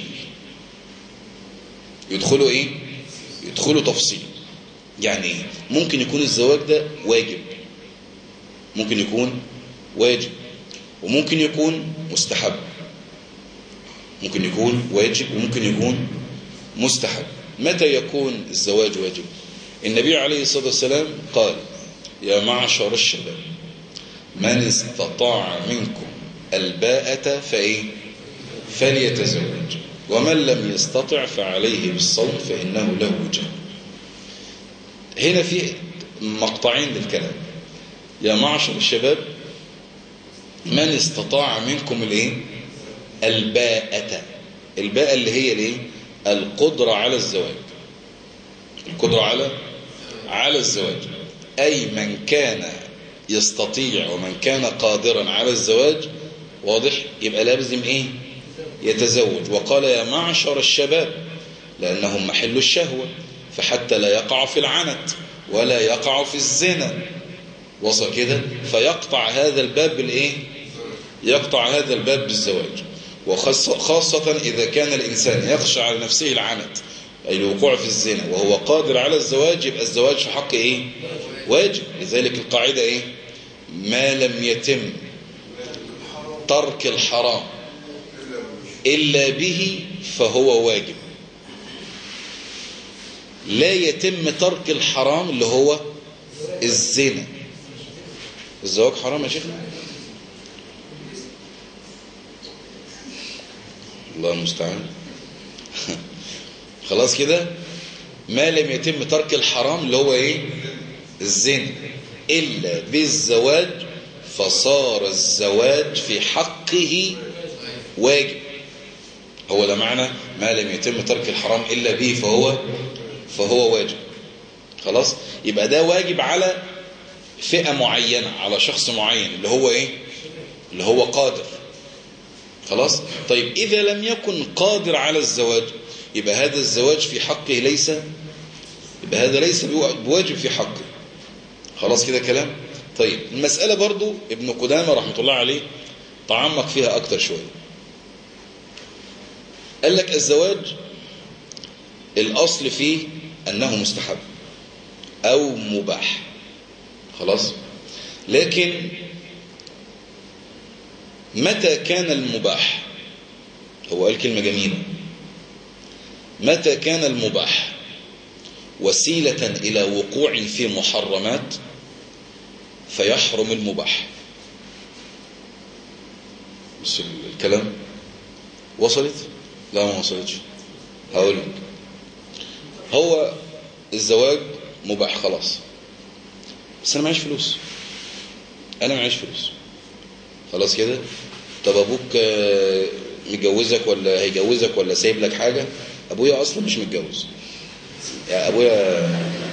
يدخله ايه يدخله تفصيل يعني ايه ممكن يكون الزواج ده واجب ممكن يكون واجب وممكن يكون مستحب ممكن يكون واجب وممكن يكون مستحب متى يكون الزواج واجب النبي عليه الصلاة والسلام قال يا معشر الشباب من استطاع منكم الباءة فإيه فليتزوج ومن لم يستطع فعليه بالصوم فإنه له وجه هنا في مقطعين للكلام يا معشر الشباب من استطاع منكم الايه الباءة الباءة اللي هي الايه القدرة على الزواج القدرة على على الزواج أي من كان يستطيع ومن كان قادرا على الزواج واضح يبقى لازم ايه يتزوج وقال يا معشر الشباب لأنهم محل الشهوة فحتى لا يقع في العنت ولا يقع في الزنا وصل كده فيقطع هذا الباب بالايه يقطع هذا الباب بالزواج وخاصة إذا كان الإنسان يخشى على نفسه العنت أي الوقوع في الزنا وهو قادر على الزواج يبقى الزواج في حق إيه واجب لذلك القاعدة إيه ما لم يتم ترك الحرام إلا به فهو واجب لا يتم ترك الحرام اللي هو الزنا الزواج حرام يا شيخنا الله المستعان خلاص كده ما لم يتم ترك الحرام اللي هو ايه الزنا إلا بالزواج فصار الزواج في حقه واجب هو ده معنى ما لم يتم ترك الحرام إلا به فهو فهو واجب خلاص يبقى ده واجب على فئة معينة على شخص معين اللي هو ايه اللي هو قادر خلاص طيب إذا لم يكن قادر على الزواج يبقى هذا الزواج في حقه ليس يبقى هذا ليس بواجب في حقه خلاص كده كلام طيب المسألة برضو ابن قدامة رحمة الله عليه تعمق فيها أكتر شوية قال لك الزواج الأصل فيه أنه مستحب أو مباح خلاص لكن متى كان المباح هو قال كلمة جميلة متى كان المباح وسيلة إلى وقوع في محرمات فيحرم المباح بس الكلام وصلت لا ما وصلتش هقول لك هو الزواج مباح خلاص بس انا معيش فلوس انا معيش فلوس خلاص كده طب ابوك متجوزك ولا هيجوزك ولا سايب لك حاجة ابويا اصلا مش متجوز يعني ابويا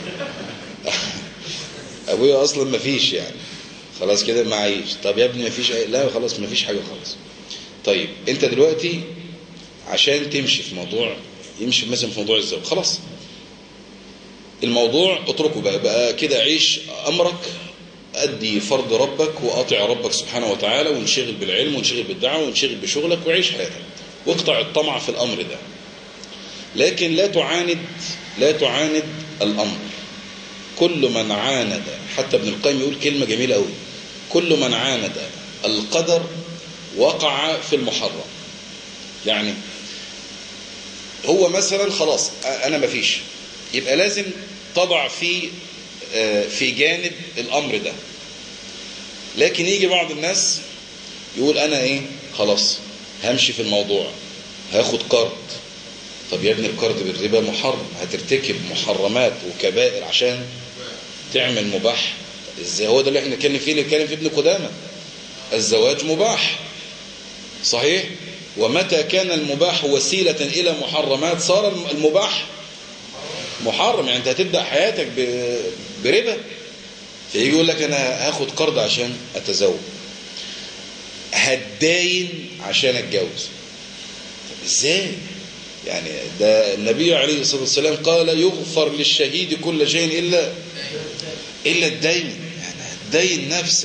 ابويا اصلا ما فيش يعني خلاص كده معيش طب يا ابني ما فيش لا خلاص ما فيش حاجة خالص طيب انت دلوقتي عشان تمشي في موضوع يمشي مثلا في موضوع الزواج خلاص الموضوع اتركه بقى, بقى كده عيش امرك أدي فرض ربك وأطع ربك سبحانه وتعالى وانشغل بالعلم وانشغل بالدعوة وانشغل بشغلك وعيش حياتك واقطع الطمع في الأمر ده لكن لا تعاند لا تعاند الأمر كل من عاند حتى ابن القيم يقول كلمة جميلة قوي كل من عاند القدر وقع في المحرم يعني هو مثلا خلاص أنا مفيش يبقى لازم تضع في في جانب الأمر ده لكن يجي بعض الناس يقول أنا إيه خلاص همشي في الموضوع هاخد قرض طب يا ابني القرض بالربا محرم هترتكب محرمات وكبائر عشان تعمل مباح ازاي هو ده اللي احنا نتكلم فيه اللي نتكلم في ابن قدامه الزواج مباح صحيح ومتى كان المباح وسيلة إلى محرمات صار المباح محرم يعني انت هتبدأ حياتك بربا فيجي يقول لك انا هاخد قرض عشان اتزوج هتداين عشان اتجوز طب ازاي يعني ده النبي عليه الصلاة والسلام قال يغفر للشهيد كل شيء إلا إلا الدين يعني هتدين نفسك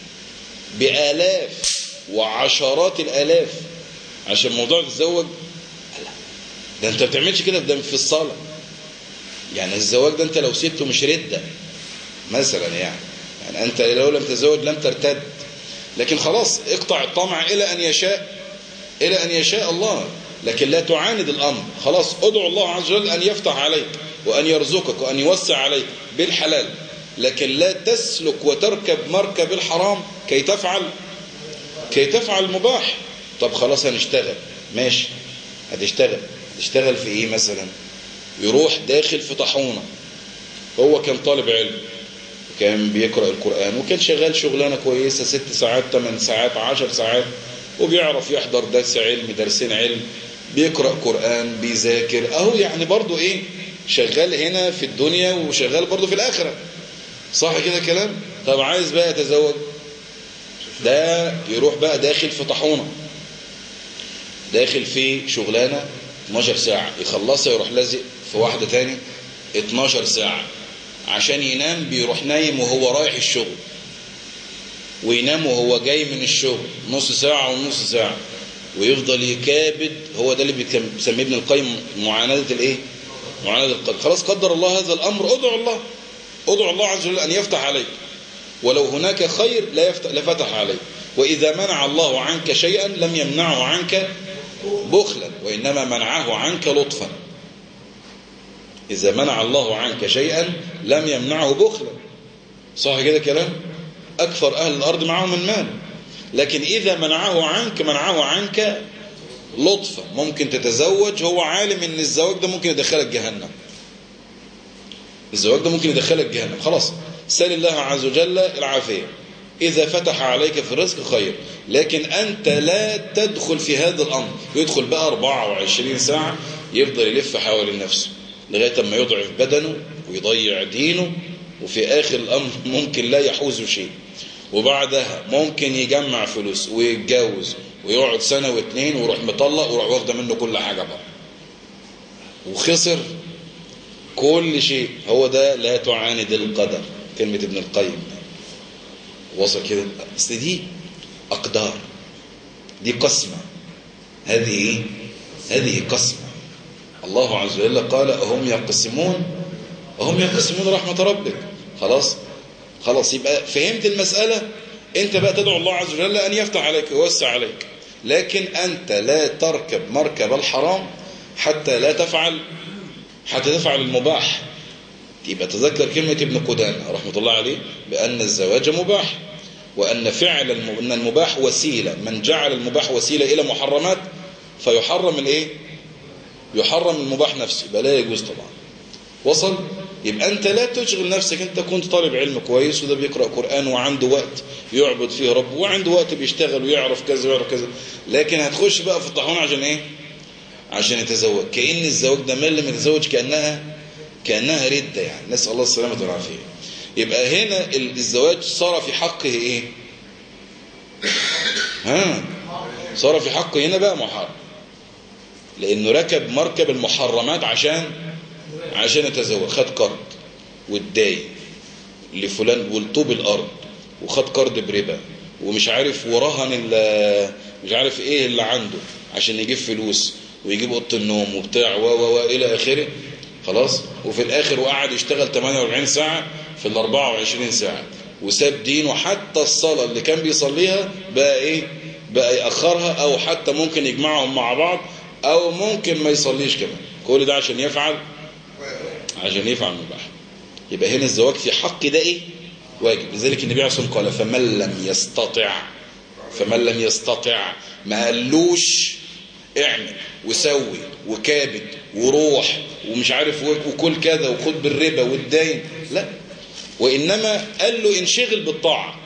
بآلاف وعشرات الآلاف عشان موضوع تتزوج ده انت بتعملش كده ده في الصلاة يعني الزواج ده انت لو سبته مش ردة مثلا يعني يعني انت لو لم تزوج لم ترتد لكن خلاص اقطع الطمع الى ان يشاء الى ان يشاء الله لكن لا تعاند الامر خلاص ادعو الله عز وجل ان يفتح عليك وان يرزقك وان يوسع عليك بالحلال لكن لا تسلك وتركب مركب الحرام كي تفعل كي تفعل المباح طب خلاص هنشتغل ماشي هتشتغل تشتغل في ايه مثلا يروح داخل في طاحونه هو كان طالب علم وكان بيقرأ القرآن وكان شغال شغلانة كويسة ست ساعات ثمان ساعات عشر ساعات وبيعرف يحضر درس علم درسين علم بيقرأ قرآن بيذاكر اهو يعني برضو ايه شغال هنا في الدنيا وشغال برضو في الآخرة صح كده كلام طب عايز بقى يتزوج ده يروح بقى داخل في طاحونه داخل في شغلانة 12 ساعة يخلصها يروح لازق في واحدة تاني 12 ساعة عشان ينام بيروح نايم وهو رايح الشغل وينام وهو جاي من الشغل نص ساعة ونص ساعة ويفضل يكابد هو ده اللي بيسميه ابن القيم معاندة الايه معاندة القلب خلاص قدر الله هذا الامر ادعو الله ادعو الله عز وجل ان يفتح عليك ولو هناك خير لا يفتح لفتح عليك واذا منع الله عنك شيئا لم يمنعه عنك بخلا وانما منعه عنك لطفا اذا منع الله عنك شيئا لم يمنعه بخلا صح كده كلام اكثر اهل الارض معهم من مال لكن إذا منعه عنك منعه عنك لطفا ممكن تتزوج هو عالم ان الزواج ده ممكن يدخلك جهنم الزواج ده ممكن يدخلك جهنم خلاص سال الله عز وجل العافية إذا فتح عليك في الرزق خير لكن أنت لا تدخل في هذا الأمر يدخل بقى 24 ساعة يفضل يلف حوالين نفسه لغاية ما يضعف بدنه ويضيع دينه وفي آخر الأمر ممكن لا يحوز شيء وبعدها ممكن يجمع فلوس ويتجوز ويقعد سنة واتنين ويروح مطلق ويروح واخده منه كل حاجة بقى وخسر كل شيء هو ده لا تعاند القدر كلمة ابن القيم وصل كده اصل دي أقدار دي قسمة هذه ايه هذه قسمة الله عز وجل قال أهم يقسمون أهم يقسمون رحمة ربك خلاص خلاص يبقى فهمت المسألة انت بقى تدعو الله عز وجل أن يفتح عليك ويوسع عليك لكن أنت لا تركب مركب الحرام حتى لا تفعل حتى تفعل المباح يبقى تذكر كلمة ابن قدامة رحمة الله عليه بأن الزواج مباح وأن فعل أن المباح وسيلة من جعل المباح وسيلة إلى محرمات فيحرم الإيه يحرم المباح نفسه يبقى لا يجوز طبعا وصل يبقى أنت لا تشغل نفسك أنت كنت طالب علم كويس وده بيقرأ قرآن وعنده وقت يعبد فيه رب وعنده وقت بيشتغل ويعرف كذا ويعرف كذا لكن هتخش بقى في الطاحون عشان إيه عشان يتزوج كأن الزواج ده مال لما يتزوج كأنها كأنها ردة يعني نسأل الله السلامة والعافية يبقى هنا الزواج صار في حقه إيه ها صار في حقه هنا بقى محرم لأنه ركب مركب المحرمات عشان عشان يتزوج خد قرض واداي لفلان ولطوب الارض وخد قرض بربا ومش عارف ورهن مش عارف ايه اللي عنده عشان يجيب فلوس ويجيب اوضه النوم وبتاع و و الى اخره خلاص وفي الاخر وقعد يشتغل 48 ساعه في ال 24 ساعه وساب دينه حتى الصلاه اللي كان بيصليها بقى ايه بقى ياخرها او حتى ممكن يجمعهم مع بعض او ممكن ما يصليش كمان كل ده عشان يفعل عشان يفعل مباح يبقى هنا الزواج في حق ده ايه واجب لذلك النبي عليه الصلاه والسلام قال فمن لم يستطع فمن لم يستطع ما قالوش اعمل وسوي وكابد وروح ومش عارف وكل كذا وخد بالربا والدين لا وانما قال له انشغل بالطاعه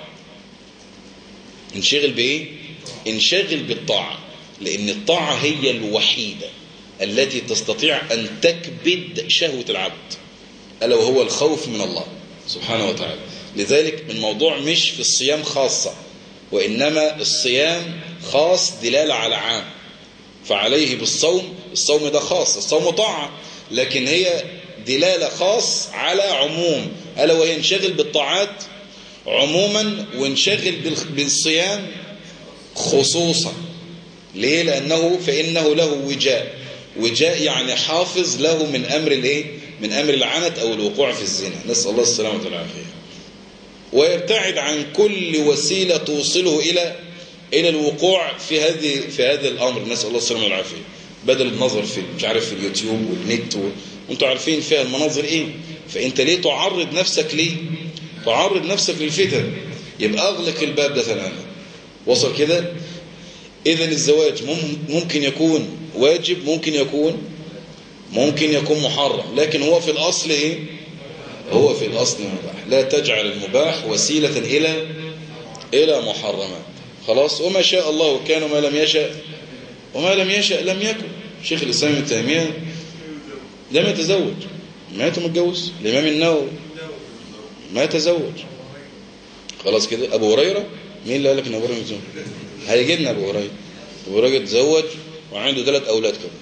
انشغل بايه انشغل بالطاعه لان الطاعه هي الوحيده التي تستطيع أن تكبد شهوة العبد ألا وهو الخوف من الله سبحانه وتعالى لذلك الموضوع مش في الصيام خاصة وإنما الصيام خاص دلالة على عام فعليه بالصوم الصوم ده خاص الصوم طاعة لكن هي دلالة خاص على عموم ألا وهي انشغل بالطاعات عموما وانشغل بالصيام خصوصا ليه لأنه فإنه له وجاء وجاء يعني حافظ له من أمر الايه من أمر العنت أو الوقوع في الزنا نسأل الله السلامة والعافية ويبتعد عن كل وسيلة توصله إلى إلى الوقوع في هذه في هذا الأمر نسأل الله السلامة والعافية بدل النظر في مش عارف في اليوتيوب والنت وانتوا عارفين فيها المناظر ايه فانت ليه تعرض نفسك ليه تعرض نفسك للفتن يبقى اغلق الباب ده تماما وصل كده اذا الزواج ممكن يكون واجب ممكن يكون ممكن يكون محرم لكن هو في الأصل إيه هو في الأصل مباح لا تجعل المباح وسيلة إلى إلى محرمات خلاص وما شاء الله كان وما لم يشاء وما لم يشاء لم يكن شيخ الإسلام ابن تيمية لم يتزوج مات متجوز الإمام النووي ما يتزوج خلاص كده أبو هريرة مين اللي قال لك إن أبو هريرة متزوج هيجي لنا أبو هريرة أبو هريرة تزوج وعنده ثلاث أولاد كده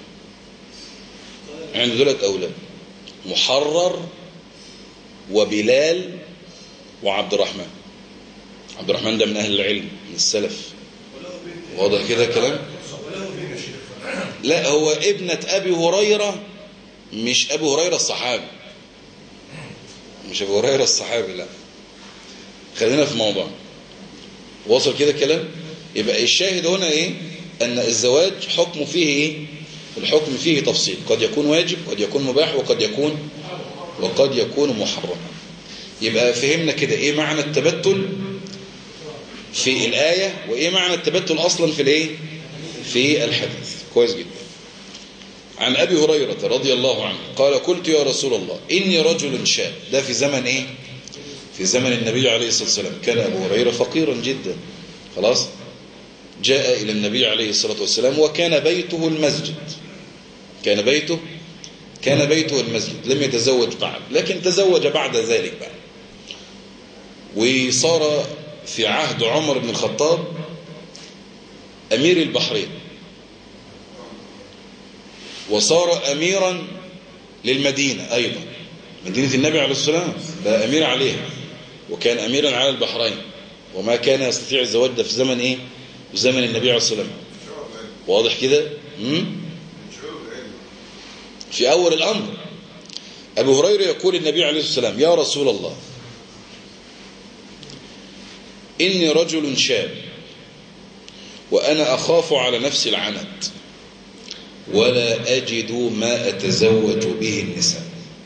عنده ثلاث أولاد محرر وبلال وعبد الرحمن عبد الرحمن ده من أهل العلم من السلف واضح كده الكلام لا هو ابنة أبي هريرة مش أبي هريرة الصحابي مش أبي هريرة الصحابي لا خلينا في موضوع وصل كده الكلام يبقى الشاهد هنا ايه ان الزواج حكم فيه ايه الحكم فيه تفصيل قد يكون واجب قد يكون مباح وقد يكون وقد يكون محرم يبقى فهمنا كده ايه معنى التبتل في الآية وايه معنى التبتل اصلا في الايه في الحديث كويس جدا عن أبي هريرة رضي الله عنه قال قلت يا رسول الله إني رجل شاب ده في زمن إيه في زمن النبي عليه الصلاة والسلام كان أبو هريرة فقيرا جدا خلاص جاء إلى النبي عليه الصلاة والسلام وكان بيته المسجد كان بيته كان بيته المسجد لم يتزوج بعد لكن تزوج بعد ذلك بعد وصار في عهد عمر بن الخطاب أمير البحرين وصار أميرا للمدينة أيضا مدينة النبي عليه الصلاة والسلام بقى أمير عليها وكان أميرا على البحرين وما كان يستطيع الزواج ده في زمن إيه في زمن النبي عليه الصلاة والسلام واضح كده مم؟ في أول الأمر أبو هريرة يقول النبي عليه الصلاة والسلام يا رسول الله إني رجل شاب وأنا أخاف على نفسي العنت ولا أجد ما أتزوج به النساء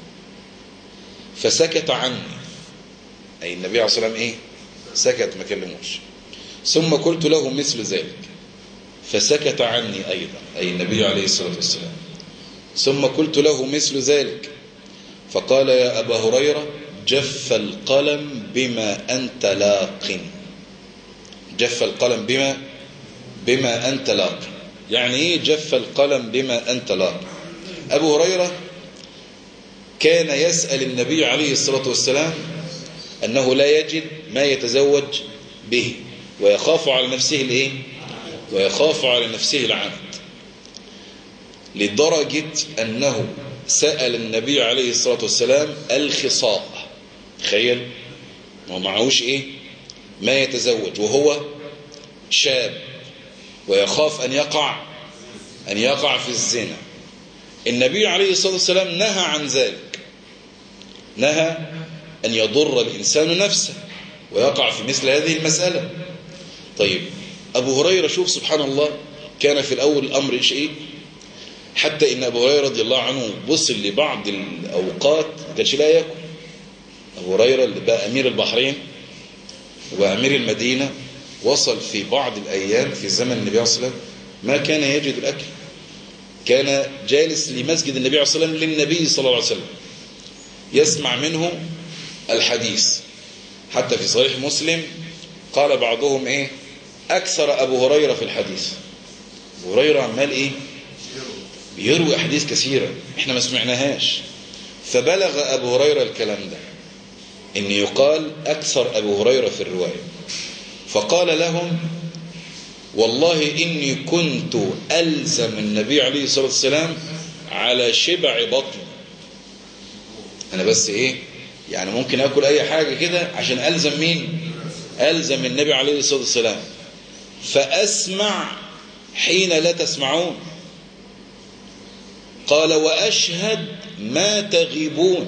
فسكت عني أي النبي عليه الصلاة والسلام إيه سكت ما كلموش ثم قلت له مثل ذلك فسكت عني أيضا أي النبي عليه الصلاة والسلام ثم قلت له مثل ذلك فقال يا أبا هريرة جف القلم بما أنت لاق جف القلم بما بما أنت لاق يعني إيه جف القلم بما أنت لاق أبو هريرة كان يسأل النبي عليه الصلاة والسلام أنه لا يجد ما يتزوج به ويخاف على نفسه الإيه ويخاف على نفسه العنت لدرجة أنه سأل النبي عليه الصلاة والسلام الخصاء تخيل ما معهوش إيه ما يتزوج وهو شاب ويخاف أن يقع أن يقع في الزنا النبي عليه الصلاة والسلام نهى عن ذلك نهى أن يضر الإنسان نفسه ويقع في مثل هذه المسألة طيب أبو هريرة شوف سبحان الله كان في الأول الأمر إيش إيه حتى إن أبو هريرة رضي الله عنه وصل لبعض الأوقات ما كانش لا يأكل أبو هريرة اللي بقى أمير البحرين وأمير المدينة وصل في بعض الأيام في زمن النبي عليه الصلاة والسلام ما كان يجد الأكل كان جالس لمسجد النبي عليه الصلاة والسلام للنبي صلى الله عليه وسلم يسمع منه الحديث حتى في صحيح مسلم قال بعضهم ايه اكثر ابو هريرة في الحديث ابو هريرة عمال ايه بيروي احاديث كثيرة احنا ما سمعناهاش فبلغ ابو هريرة الكلام ده ان يقال اكثر ابو هريرة في الرواية فقال لهم والله اني كنت الزم النبي عليه الصلاة والسلام على شبع بطن انا بس ايه يعني ممكن اكل اي حاجة كده عشان الزم مين الزم النبي عليه الصلاة والسلام فاسمع حين لا تسمعون قال واشهد ما تغيبون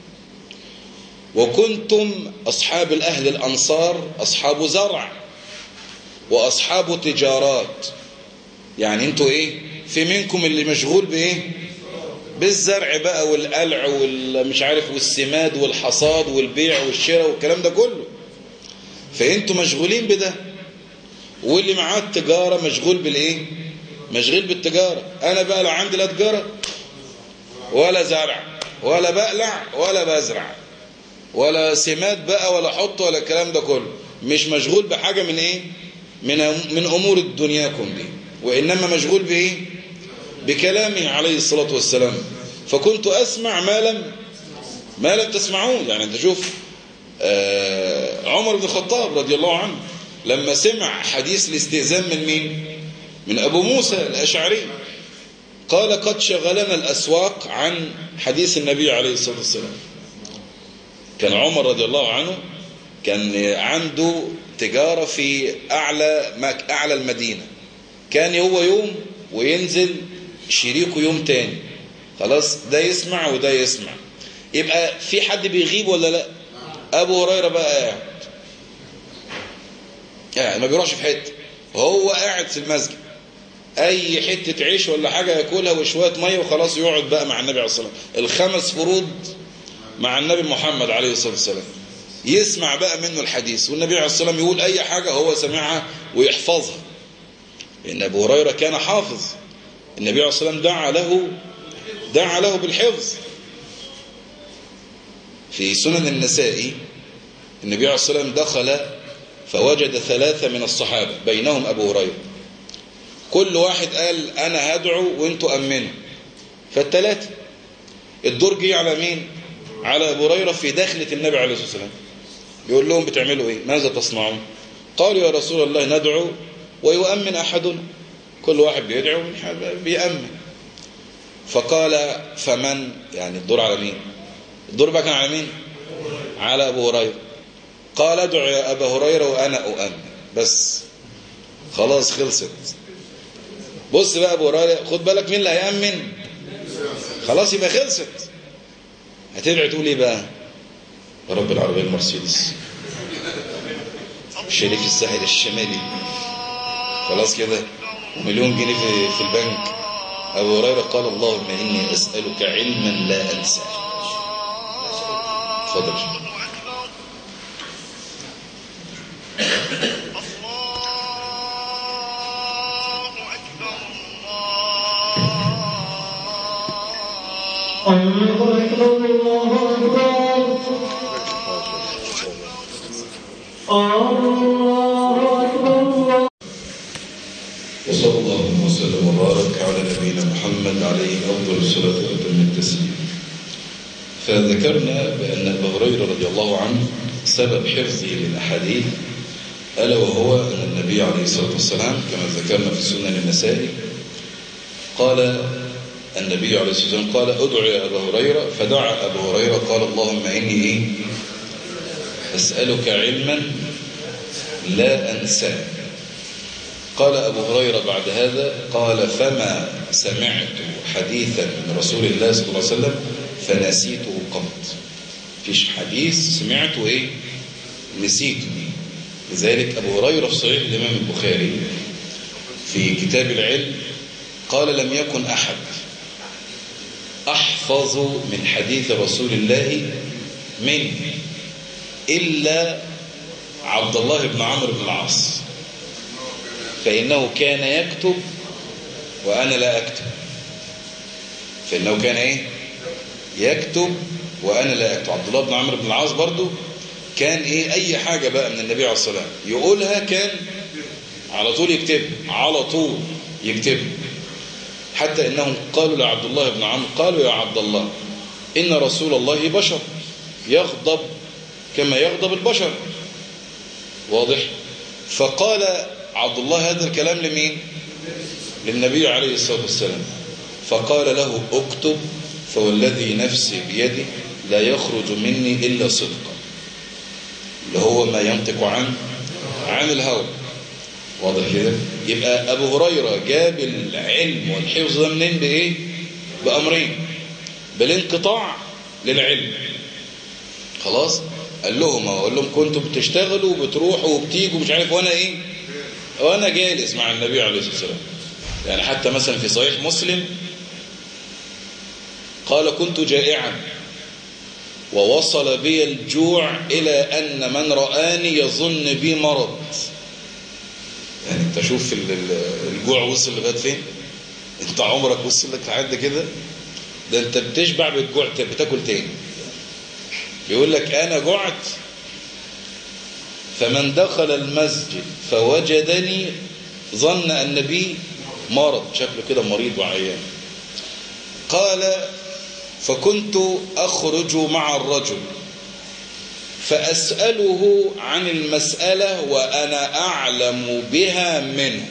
وكنتم اصحاب الاهل الانصار اصحاب زرع واصحاب تجارات يعني انتوا ايه في منكم اللي مشغول بايه بالزرع بقى والقلع والمش عارف والسماد والحصاد والبيع والشراء والكلام ده كله فانتوا مشغولين بده واللي معاه التجارة مشغول بالايه مشغول بالتجارة انا بقى لا عندي لا تجارة ولا زرع ولا بقلع ولا بزرع ولا سماد بقى ولا حط ولا الكلام ده كله مش مشغول بحاجة من ايه من من امور دنياكم دي وانما مشغول بايه بكلامه عليه الصلاة والسلام فكنت أسمع ما لم ما لم تسمعون يعني انت شوف آه عمر بن الخطاب رضي الله عنه لما سمع حديث الاستئذان من مين من أبو موسى الأشعري قال قد شغلنا الأسواق عن حديث النبي عليه الصلاة والسلام كان عمر رضي الله عنه كان عنده التجارة في أعلى مك- أعلى المدينة كان هو يوم وينزل شريكه يوم تاني خلاص ده يسمع وده يسمع يبقى في حد بيغيب ولا لا أبو هريرة بقى قاعد قاعد ما بيروحش في حتة هو قاعد في المسجد اي حتة عيش ولا حاجة ياكلها وشوية مية وخلاص يقعد بقى مع النبي عليه الصلاة والسلام الخمس فروض مع النبي محمد عليه الصلاة والسلام يسمع بقى منه الحديث والنبي عليه الصلاة والسلام يقول اي حاجة هو سمعها ويحفظها لان ابو هريرة كان حافظ النبي عليه الصلاة والسلام دعا له دعا له بالحفظ في سنن النسائي النبي عليه الصلاة والسلام دخل فوجد ثلاثة من الصحابة بينهم أبو هريرة كل واحد قال أنا هدعو وانتوا أمنوا فالثلاثة الدور جه على مين على أبو هريرة في دخلة النبي عليه الصلاة والسلام يقول لهم بتعملوا إيه ماذا تصنعون قالوا يا رسول الله ندعو ويؤمن أحدنا كل واحد بيدعو بيأمن فقال فمن يعني الدور على مين الدور بقى كان على مين على أبو هريرة قال ادعو يا أبا هريرة وأنا أؤمن بس خلاص خلصت بص بقى أبو هريرة خد بالك مين اللي هيأمن خلاص يبقى خلصت هتدعي تقول ايه بقى يا رب العربية المرسيدس شريك الساحل الشمالي خلاص كده ومليون جنيه في, في البنك أبو هريرة قال اللهم إني أسألك علما لا أنسى اتفضل الله أكبر الله أكبر الله أكبر الله وصلى الله وسلم وبارك على نبينا محمد عليه أفضل الصلاة وأتم التسليم فذكرنا بأن أبا هريرة رضي الله عنه سبب حفظه للأحاديث ألا وهو أن النبي عليه الصلاة والسلام كما ذكرنا في سنن النسائي قال النبي عليه الصلاة والسلام قال ادعو يا أبا هريرة فدعا أبا هريرة قال اللهم إني إيه أسألك علما لا أنساه قال أبو هريرة بعد هذا قال فما سمعت حديثا من رسول الله صلى الله عليه وسلم فنسيته قط فيش حديث سمعته إيه نسيته لذلك أبو هريرة في صحيح الإمام البخاري في كتاب العلم قال لم يكن أحد أحفظ من حديث رسول الله مني إلا عبد الله بن عمرو بن العاص فإنه كان يكتب وأنا لا أكتب فإنه كان إيه يكتب وأنا لا أكتب عبد الله بن عمرو بن العاص برضو كان إيه أي حاجة بقى من النبي عليه الصلاة والسلام يقولها كان على طول يكتب على طول يكتب حتى إنهم قالوا لعبد الله بن عمرو قالوا يا عبد الله إن رسول الله بشر يغضب كما يغضب البشر واضح فقال عبد الله هذا الكلام لمين للنبي عليه الصلاة والسلام فقال له اكتب فوالذي نفسي بيده لا يخرج مني إلا صدقا اللي هو ما ينطق عن عن الهوى واضح كده يبقى أبو هريرة جاب العلم والحفظ ده منين بإيه بأمرين بالانقطاع للعلم خلاص قال لهم اقول لهم كنتوا بتشتغلوا وبتروحوا وبتيجوا مش عارف وانا ايه وانا جالس مع النبي عليه الصلاه والسلام يعني حتى مثلا في صحيح مسلم قال كنت جائعا ووصل بي الجوع إلى أن من رآني يظن بي مرض يعني انت شوف الجوع وصل لغايه فين انت عمرك وصل لك لحد كده ده انت بتشبع بالجوع بتاكل تاني بيقول لك انا جعت فمن دخل المسجد فوجدني ظن ان بي مرض شكله كده مريض وعيان قال فكنت اخرج مع الرجل فأسأله عن المسألة وأنا أعلم بها منه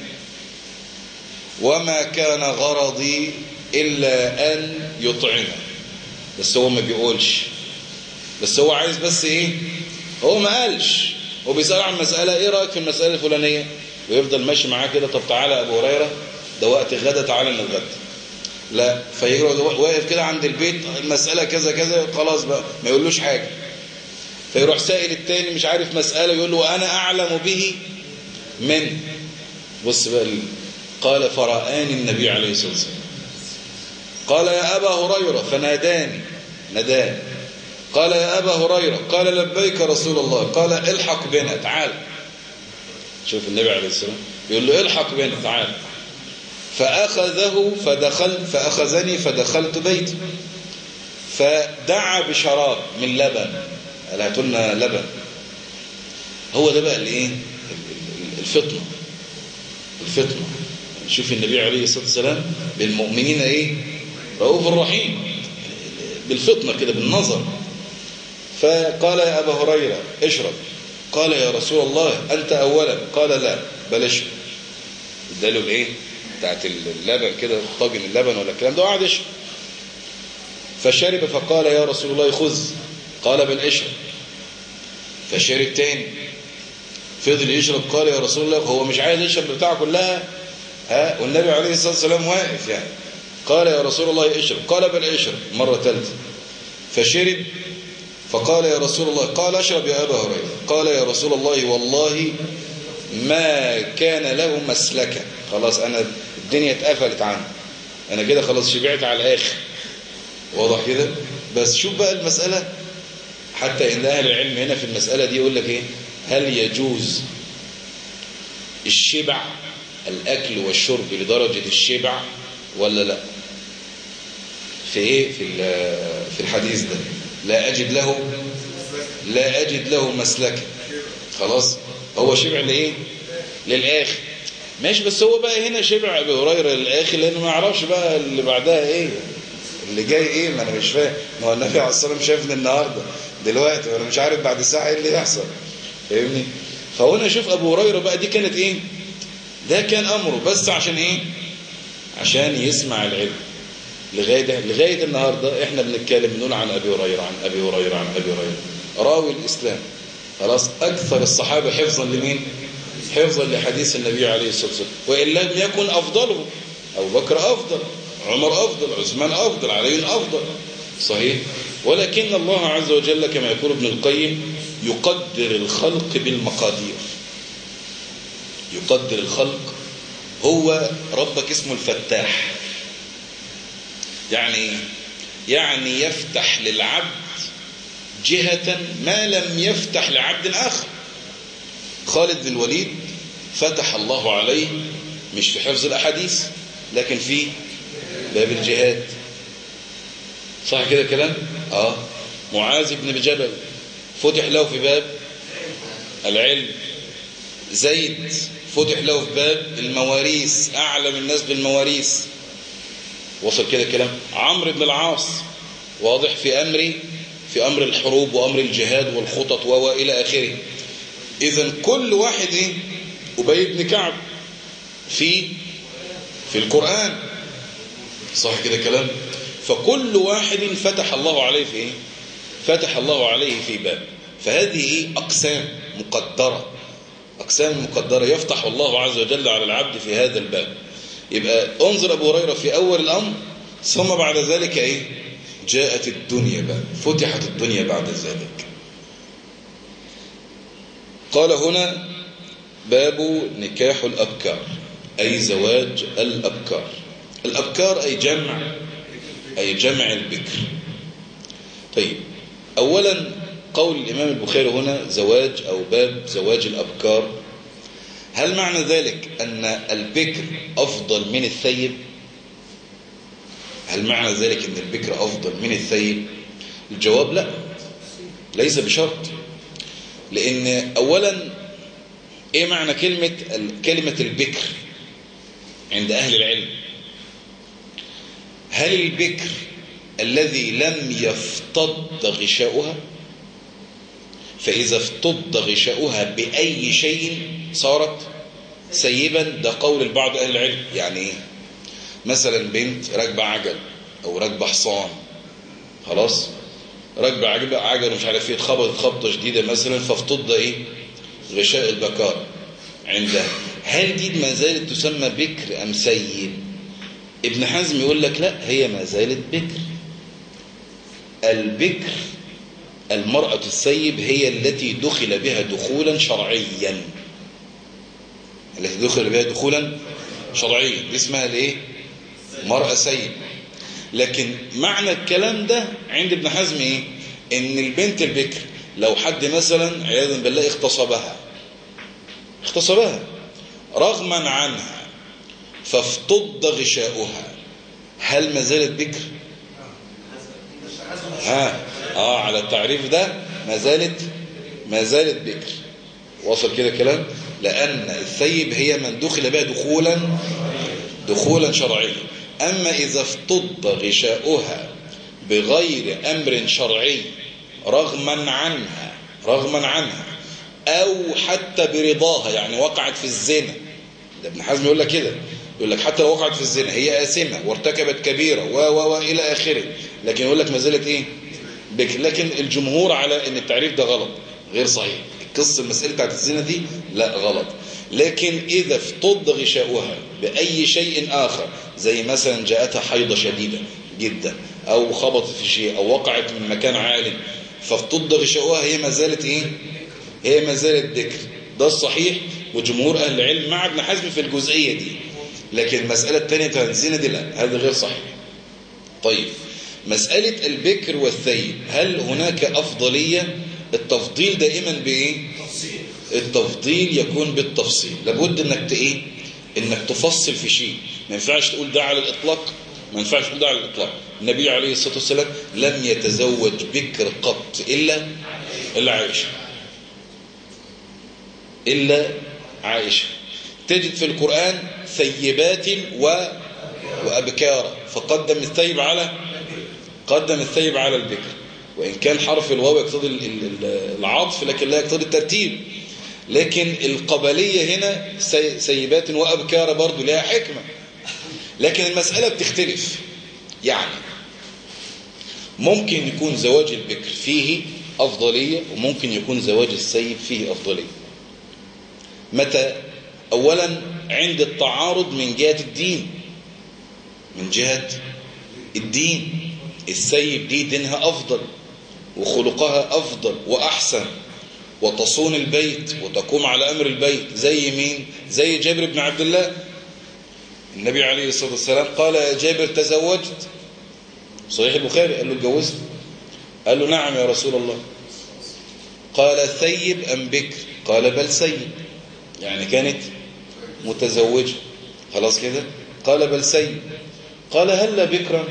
وما كان غرضي إلا أن يطعمه بس هو ما بيقولش بس هو عايز بس إيه هو ما قالش وبيسأل عن مسألة ايه رأيك في المسألة الفلانية ويفضل ماشي معاه كده طب تعالى يا ابو هريرة ده وقت غدا تعالى نتغدى لا فيقعد واقف كده عند البيت المسألة كذا كذا خلاص بقى ما يقولوش حاجة فيروح سائل التاني مش عارف مسألة يقول له أنا أعلم به من بص بقى ال- قال فرآني النبي عليه الصلاة والسلام قال يا أبا هريرة فناداني نداني قال يا أبا هريرة قال لبيك رسول الله قال الحق بنا تعال شوف النبي عليه الصلاة والسلام يقول له الحق بنا تعال فأخذه فدخل فأخذني فدخلت بيتي فدعا بشراب من لبن قال هاتوا لنا لبن هو ده بقى الايه ال- ال- الفطنه الفطنه شوف النبي عليه الصلاه والسلام بالمؤمنين ايه رؤوف رحيم بالفطنه كده بالنظر فقال يا ابا هريره اشرب قال يا رسول الله انت اولا قال لا بل اشرب اداله الايه بتاعت اللبن كده طاجن اللبن ولا الكلام ده وقعد يشرب فشرب فقال يا رسول الله خذ قال بل اشرب فشرب تاني فضل يشرب قال يا رسول الله هو مش عايز يشرب بتاعه كلها ها والنبي عليه الصلاة والسلام واقف يعني قال يا رسول الله اشرب قال بل اشرب مرة ثالثة فشرب فقال يا رسول الله قال اشرب يا أبا هريرة قال يا رسول الله والله ما كان له مسلكة خلاص أنا الدنيا اتقفلت عنه أنا كده خلاص شبعت على الآخر واضح كده بس شوف بقى المسألة حتى إن أهل العلم هنا في المسألة دي يقول لك إيه هل يجوز الشبع الأكل والشرب لدرجة الشبع ولا لا في إيه في ال- في الحديث ده لا أجد له لا أجد له مسلكا خلاص هو شبع لإيه للآخر ماشي بس هو بقى هنا شبع أبي هريرة للآخر لأنه ما يعرفش بقى اللي بعدها إيه اللي جاي إيه ما أنا مش فاهم ما هو النبي عليه الصلاة والسلام شايفني النهاردة دلوقتي وأنا مش عارف بعد ساعة إيه اللي يحصل فاهمني فهنا شوف أبو هريرة بقى دي كانت إيه ده كان أمره بس عشان إيه عشان يسمع العلم لغاية ده لغاية النهاردة احنا بنتكلم بنقول عن أبي هريرة عن أبي هريرة عن أبي هريرة راوي الإسلام خلاص أكثر الصحابة حفظا لمين حفظا لحديث النبي عليه الصلاة والسلام وإن لم يكن أفضلهم أبو بكر أفضل عمر أفضل عثمان أفضل علي أفضل صحيح ولكن الله عز وجل كما يقول ابن القيم يقدر الخلق بالمقادير يقدر الخلق هو ربك اسمه الفتاح يعني يعني يفتح للعبد جهة ما لم يفتح لعبد آخر خالد بن الوليد فتح الله عليه مش في حفظ الأحاديث لكن في باب الجهاد صح كده كلام اه معاذ بن جبل فتح له في باب العلم زيد فتح له في باب المواريث أعلم الناس بالمواريث وصل كده كلام عمرو بن العاص واضح في أمر في أمر الحروب وأمر الجهاد والخطط وإلى آخره إذا كل واحد إيه أبي بن كعب في في القرآن صح كده كلام فكل واحد فتح الله عليه في إيه فتح الله عليه في باب فهذه إيه أقسام مقدرة أقسام مقدرة يفتح الله عز وجل على العبد في هذا الباب يبقى انظر أبو هريرة في أول الأمر ثم بعد ذلك إيه جاءت الدنيا بقى فتحت الدنيا بعد ذلك قال هنا باب نكاح الأبكار أي زواج الأبكار الأبكار أي جمع أي جمع البكر طيب أولا قول الإمام البخاري هنا زواج أو باب زواج الأبكار هل معنى ذلك أن البكر أفضل من الثيب هل معنى ذلك أن البكر أفضل من الثيب الجواب لا ليس بشرط لأن أولا إيه معنى كلمة كلمة البكر عند أهل العلم هل البكر الذي لم يفتض غشاؤها فإذا افتض غشاؤها بأي شيء صارت سيبا ده قول البعض أهل العلم يعني إيه مثلا بنت راكبة عجل أو راكبة حصان خلاص راكبة عجل عجل ومش عارف ايه اتخبطت خبطة شديدة مثلا فافتض ايه غشاء البكار عندها هل دي ما زالت تسمى بكر أم سيب ابن حزم يقول لك لا هي ما زالت بكر البكر المرأة السيب هي التي دخل بها دخولا شرعيا التي دخل بها دخولا شرعيا دي اسمها الايه مرأة سيب لكن معنى الكلام ده عند ابن حزم ايه ان البنت البكر لو حد مثلا عياذا بالله اغتصبها اغتصبها رغما عنها فافتض غشاؤها هل ما زالت بكر ها اه على التعريف ده ما زالت ما زالت بكر وصل كده كلام لان الثيب هي من دخل بها دخولا دخولا شرعيا اما اذا افتض غشاؤها بغير امر شرعي رغما عنها رغما عنها او حتى برضاها يعني وقعت في الزنا ده ابن حزم يقول لك كده يقول لك حتى لو وقعت في الزنا هي آثمة وارتكبت كبيرة و و و إلى آخره لكن يقول لك ما زالت إيه بك لكن الجمهور على ان التعريف ده غلط غير صحيح القصة المسألة بتاعت الزنا دي لا غلط لكن إذا افتض غشاؤها بأي شيء آخر زي مثلا جاءتها حيضة شديدة جدا أو خبطت في شيء أو وقعت من مكان عالي فافتض غشاؤها هي ما زالت إيه هي ما زالت ذكر ده الصحيح وجمهور أهل العلم مع ابن حزم في الجزئية دي لكن المسألة الثانية بتاعت الزنا دي لا هذا غير صحيح طيب مسألة البكر والثيب هل هناك أفضلية التفضيل دائما بإيه التفضيل يكون بالتفصيل لابد انك ايه انك تفصل في شيء ما ينفعش تقول ده على الاطلاق ما ينفعش تقول ده على الاطلاق النبي عليه الصلاه والسلام لم يتزوج بكر قط الا الا عائشه الا عائشه تجد في القران ثيبات و وابكارا فقدم الثيب على قدم الثيب على البكر وإن كان حرف الواو يقتضي العطف لكن لا يقتضي الترتيب لكن القبلية هنا سيبات وأبكار برضو لها حكمة لكن المسألة بتختلف يعني ممكن يكون زواج البكر فيه أفضلية وممكن يكون زواج السيب فيه أفضلية متى أولا عند التعارض من جهة الدين من جهة الدين السيب دي دينها أفضل وخلقها أفضل وأحسن وتصون البيت وتقوم على أمر البيت زي مين زي جابر بن عبد الله النبي عليه الصلاة والسلام قال يا جابر تزوجت صحيح البخاري قال له اتجوزت قال له نعم يا رسول الله قال ثيب أم بكر قال بل سيب يعني كانت متزوجة خلاص كده قال بل سيب قال هل بكرا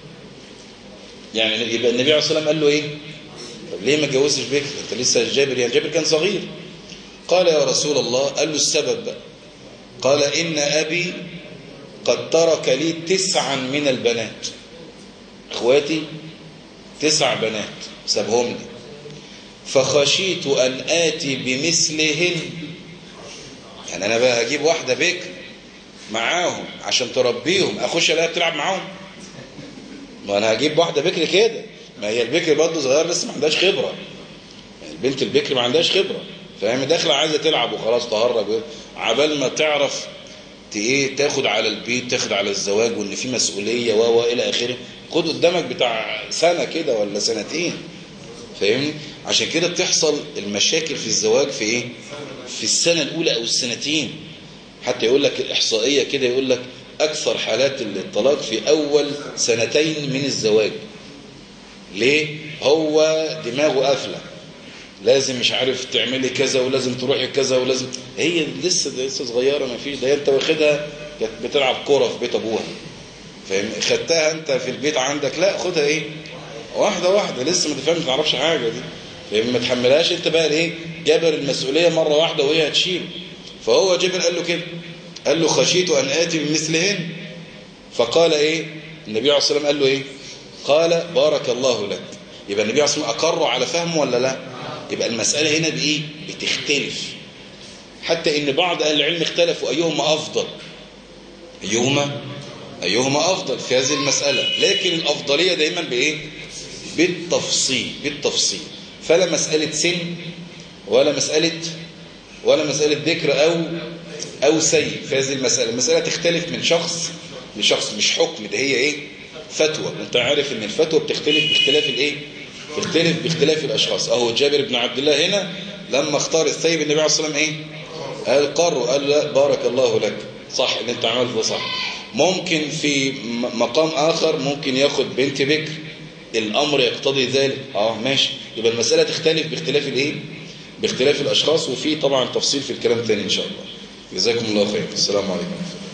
يعني يبقى النبي عليه الصلاة والسلام قال له ايه طب ليه ما اتجوزتش بكر انت لسه جابر يعني جابر كان صغير قال يا رسول الله قال له السبب بقى قال إن أبي قد ترك لي تسعا من البنات اخواتي تسع بنات سابهم لي فخشيت أن آتي بمثلهن يعني أنا بقى أجيب واحدة بكر معاهم عشان تربيهم أخش ألاقيها بتلعب معاهم ما أنا هجيب واحدة بكر كده ما هي البكر برضه صغير لسه ما عندهاش خبرة يعني البنت البكر ما عندهاش خبرة فاهم داخله عايزه تلعب وخلاص تهرج عبال ما تعرف ايه تاخد على البيت تاخد على الزواج وان في مسؤوليه و الى اخره خد قدامك بتاع سنه كده ولا سنتين فاهمني عشان كده بتحصل المشاكل في الزواج في ايه في السنه الاولى او السنتين حتى يقول لك الاحصائيه كده يقول لك اكثر حالات الطلاق في اول سنتين من الزواج ليه هو دماغه قافله لازم مش عارف تعملي كذا ولازم تروحي كذا ولازم هي لسه لسه صغيره ما فيش ده انت واخدها كانت بتلعب كوره في بيت ابوها فاهم خدتها انت في البيت عندك لا خدها ايه واحده واحده لسه ما تفهمش ما تعرفش حاجه دي فاهم ما تحملهاش انت بقى ايه جابر المسؤوليه مره واحده وهي هتشيل فهو جابر قال له كده قال له خشيت ان اتي بمثلهن فقال ايه النبي عليه الصلاه والسلام قال له ايه قال بارك الله لك يبقى النبي عليه الصلاه والسلام اقره على فهمه ولا لا يبقى المسألة هنا بإيه بتختلف حتى إن بعض أهل العلم اختلفوا أيهما أفضل أيهما أيهما أفضل في هذه المسألة لكن الأفضلية دايما بإيه بالتفصيل بالتفصيل فلا مسألة سن ولا مسألة ولا مسألة ذكر أو أو سيء في هذه المسألة المسألة تختلف من شخص لشخص مش حكم ده هي إيه فتوى وانت عارف ان الفتوى بتختلف باختلاف الايه بتختلف باختلاف الاشخاص اهو جابر بن عبد الله هنا لما اختار الثيب النبي عليه الصلاه والسلام ايه قال قر قال لا بارك الله لك صح اللي انت عملته ده صح ممكن في مقام اخر ممكن ياخد بنت بكر الامر يقتضي ذلك اه ماشي يبقى المساله تختلف باختلاف الايه باختلاف الاشخاص وفي طبعا تفصيل في الكلام تاني ان شاء الله جزاكم الله خير السلام عليكم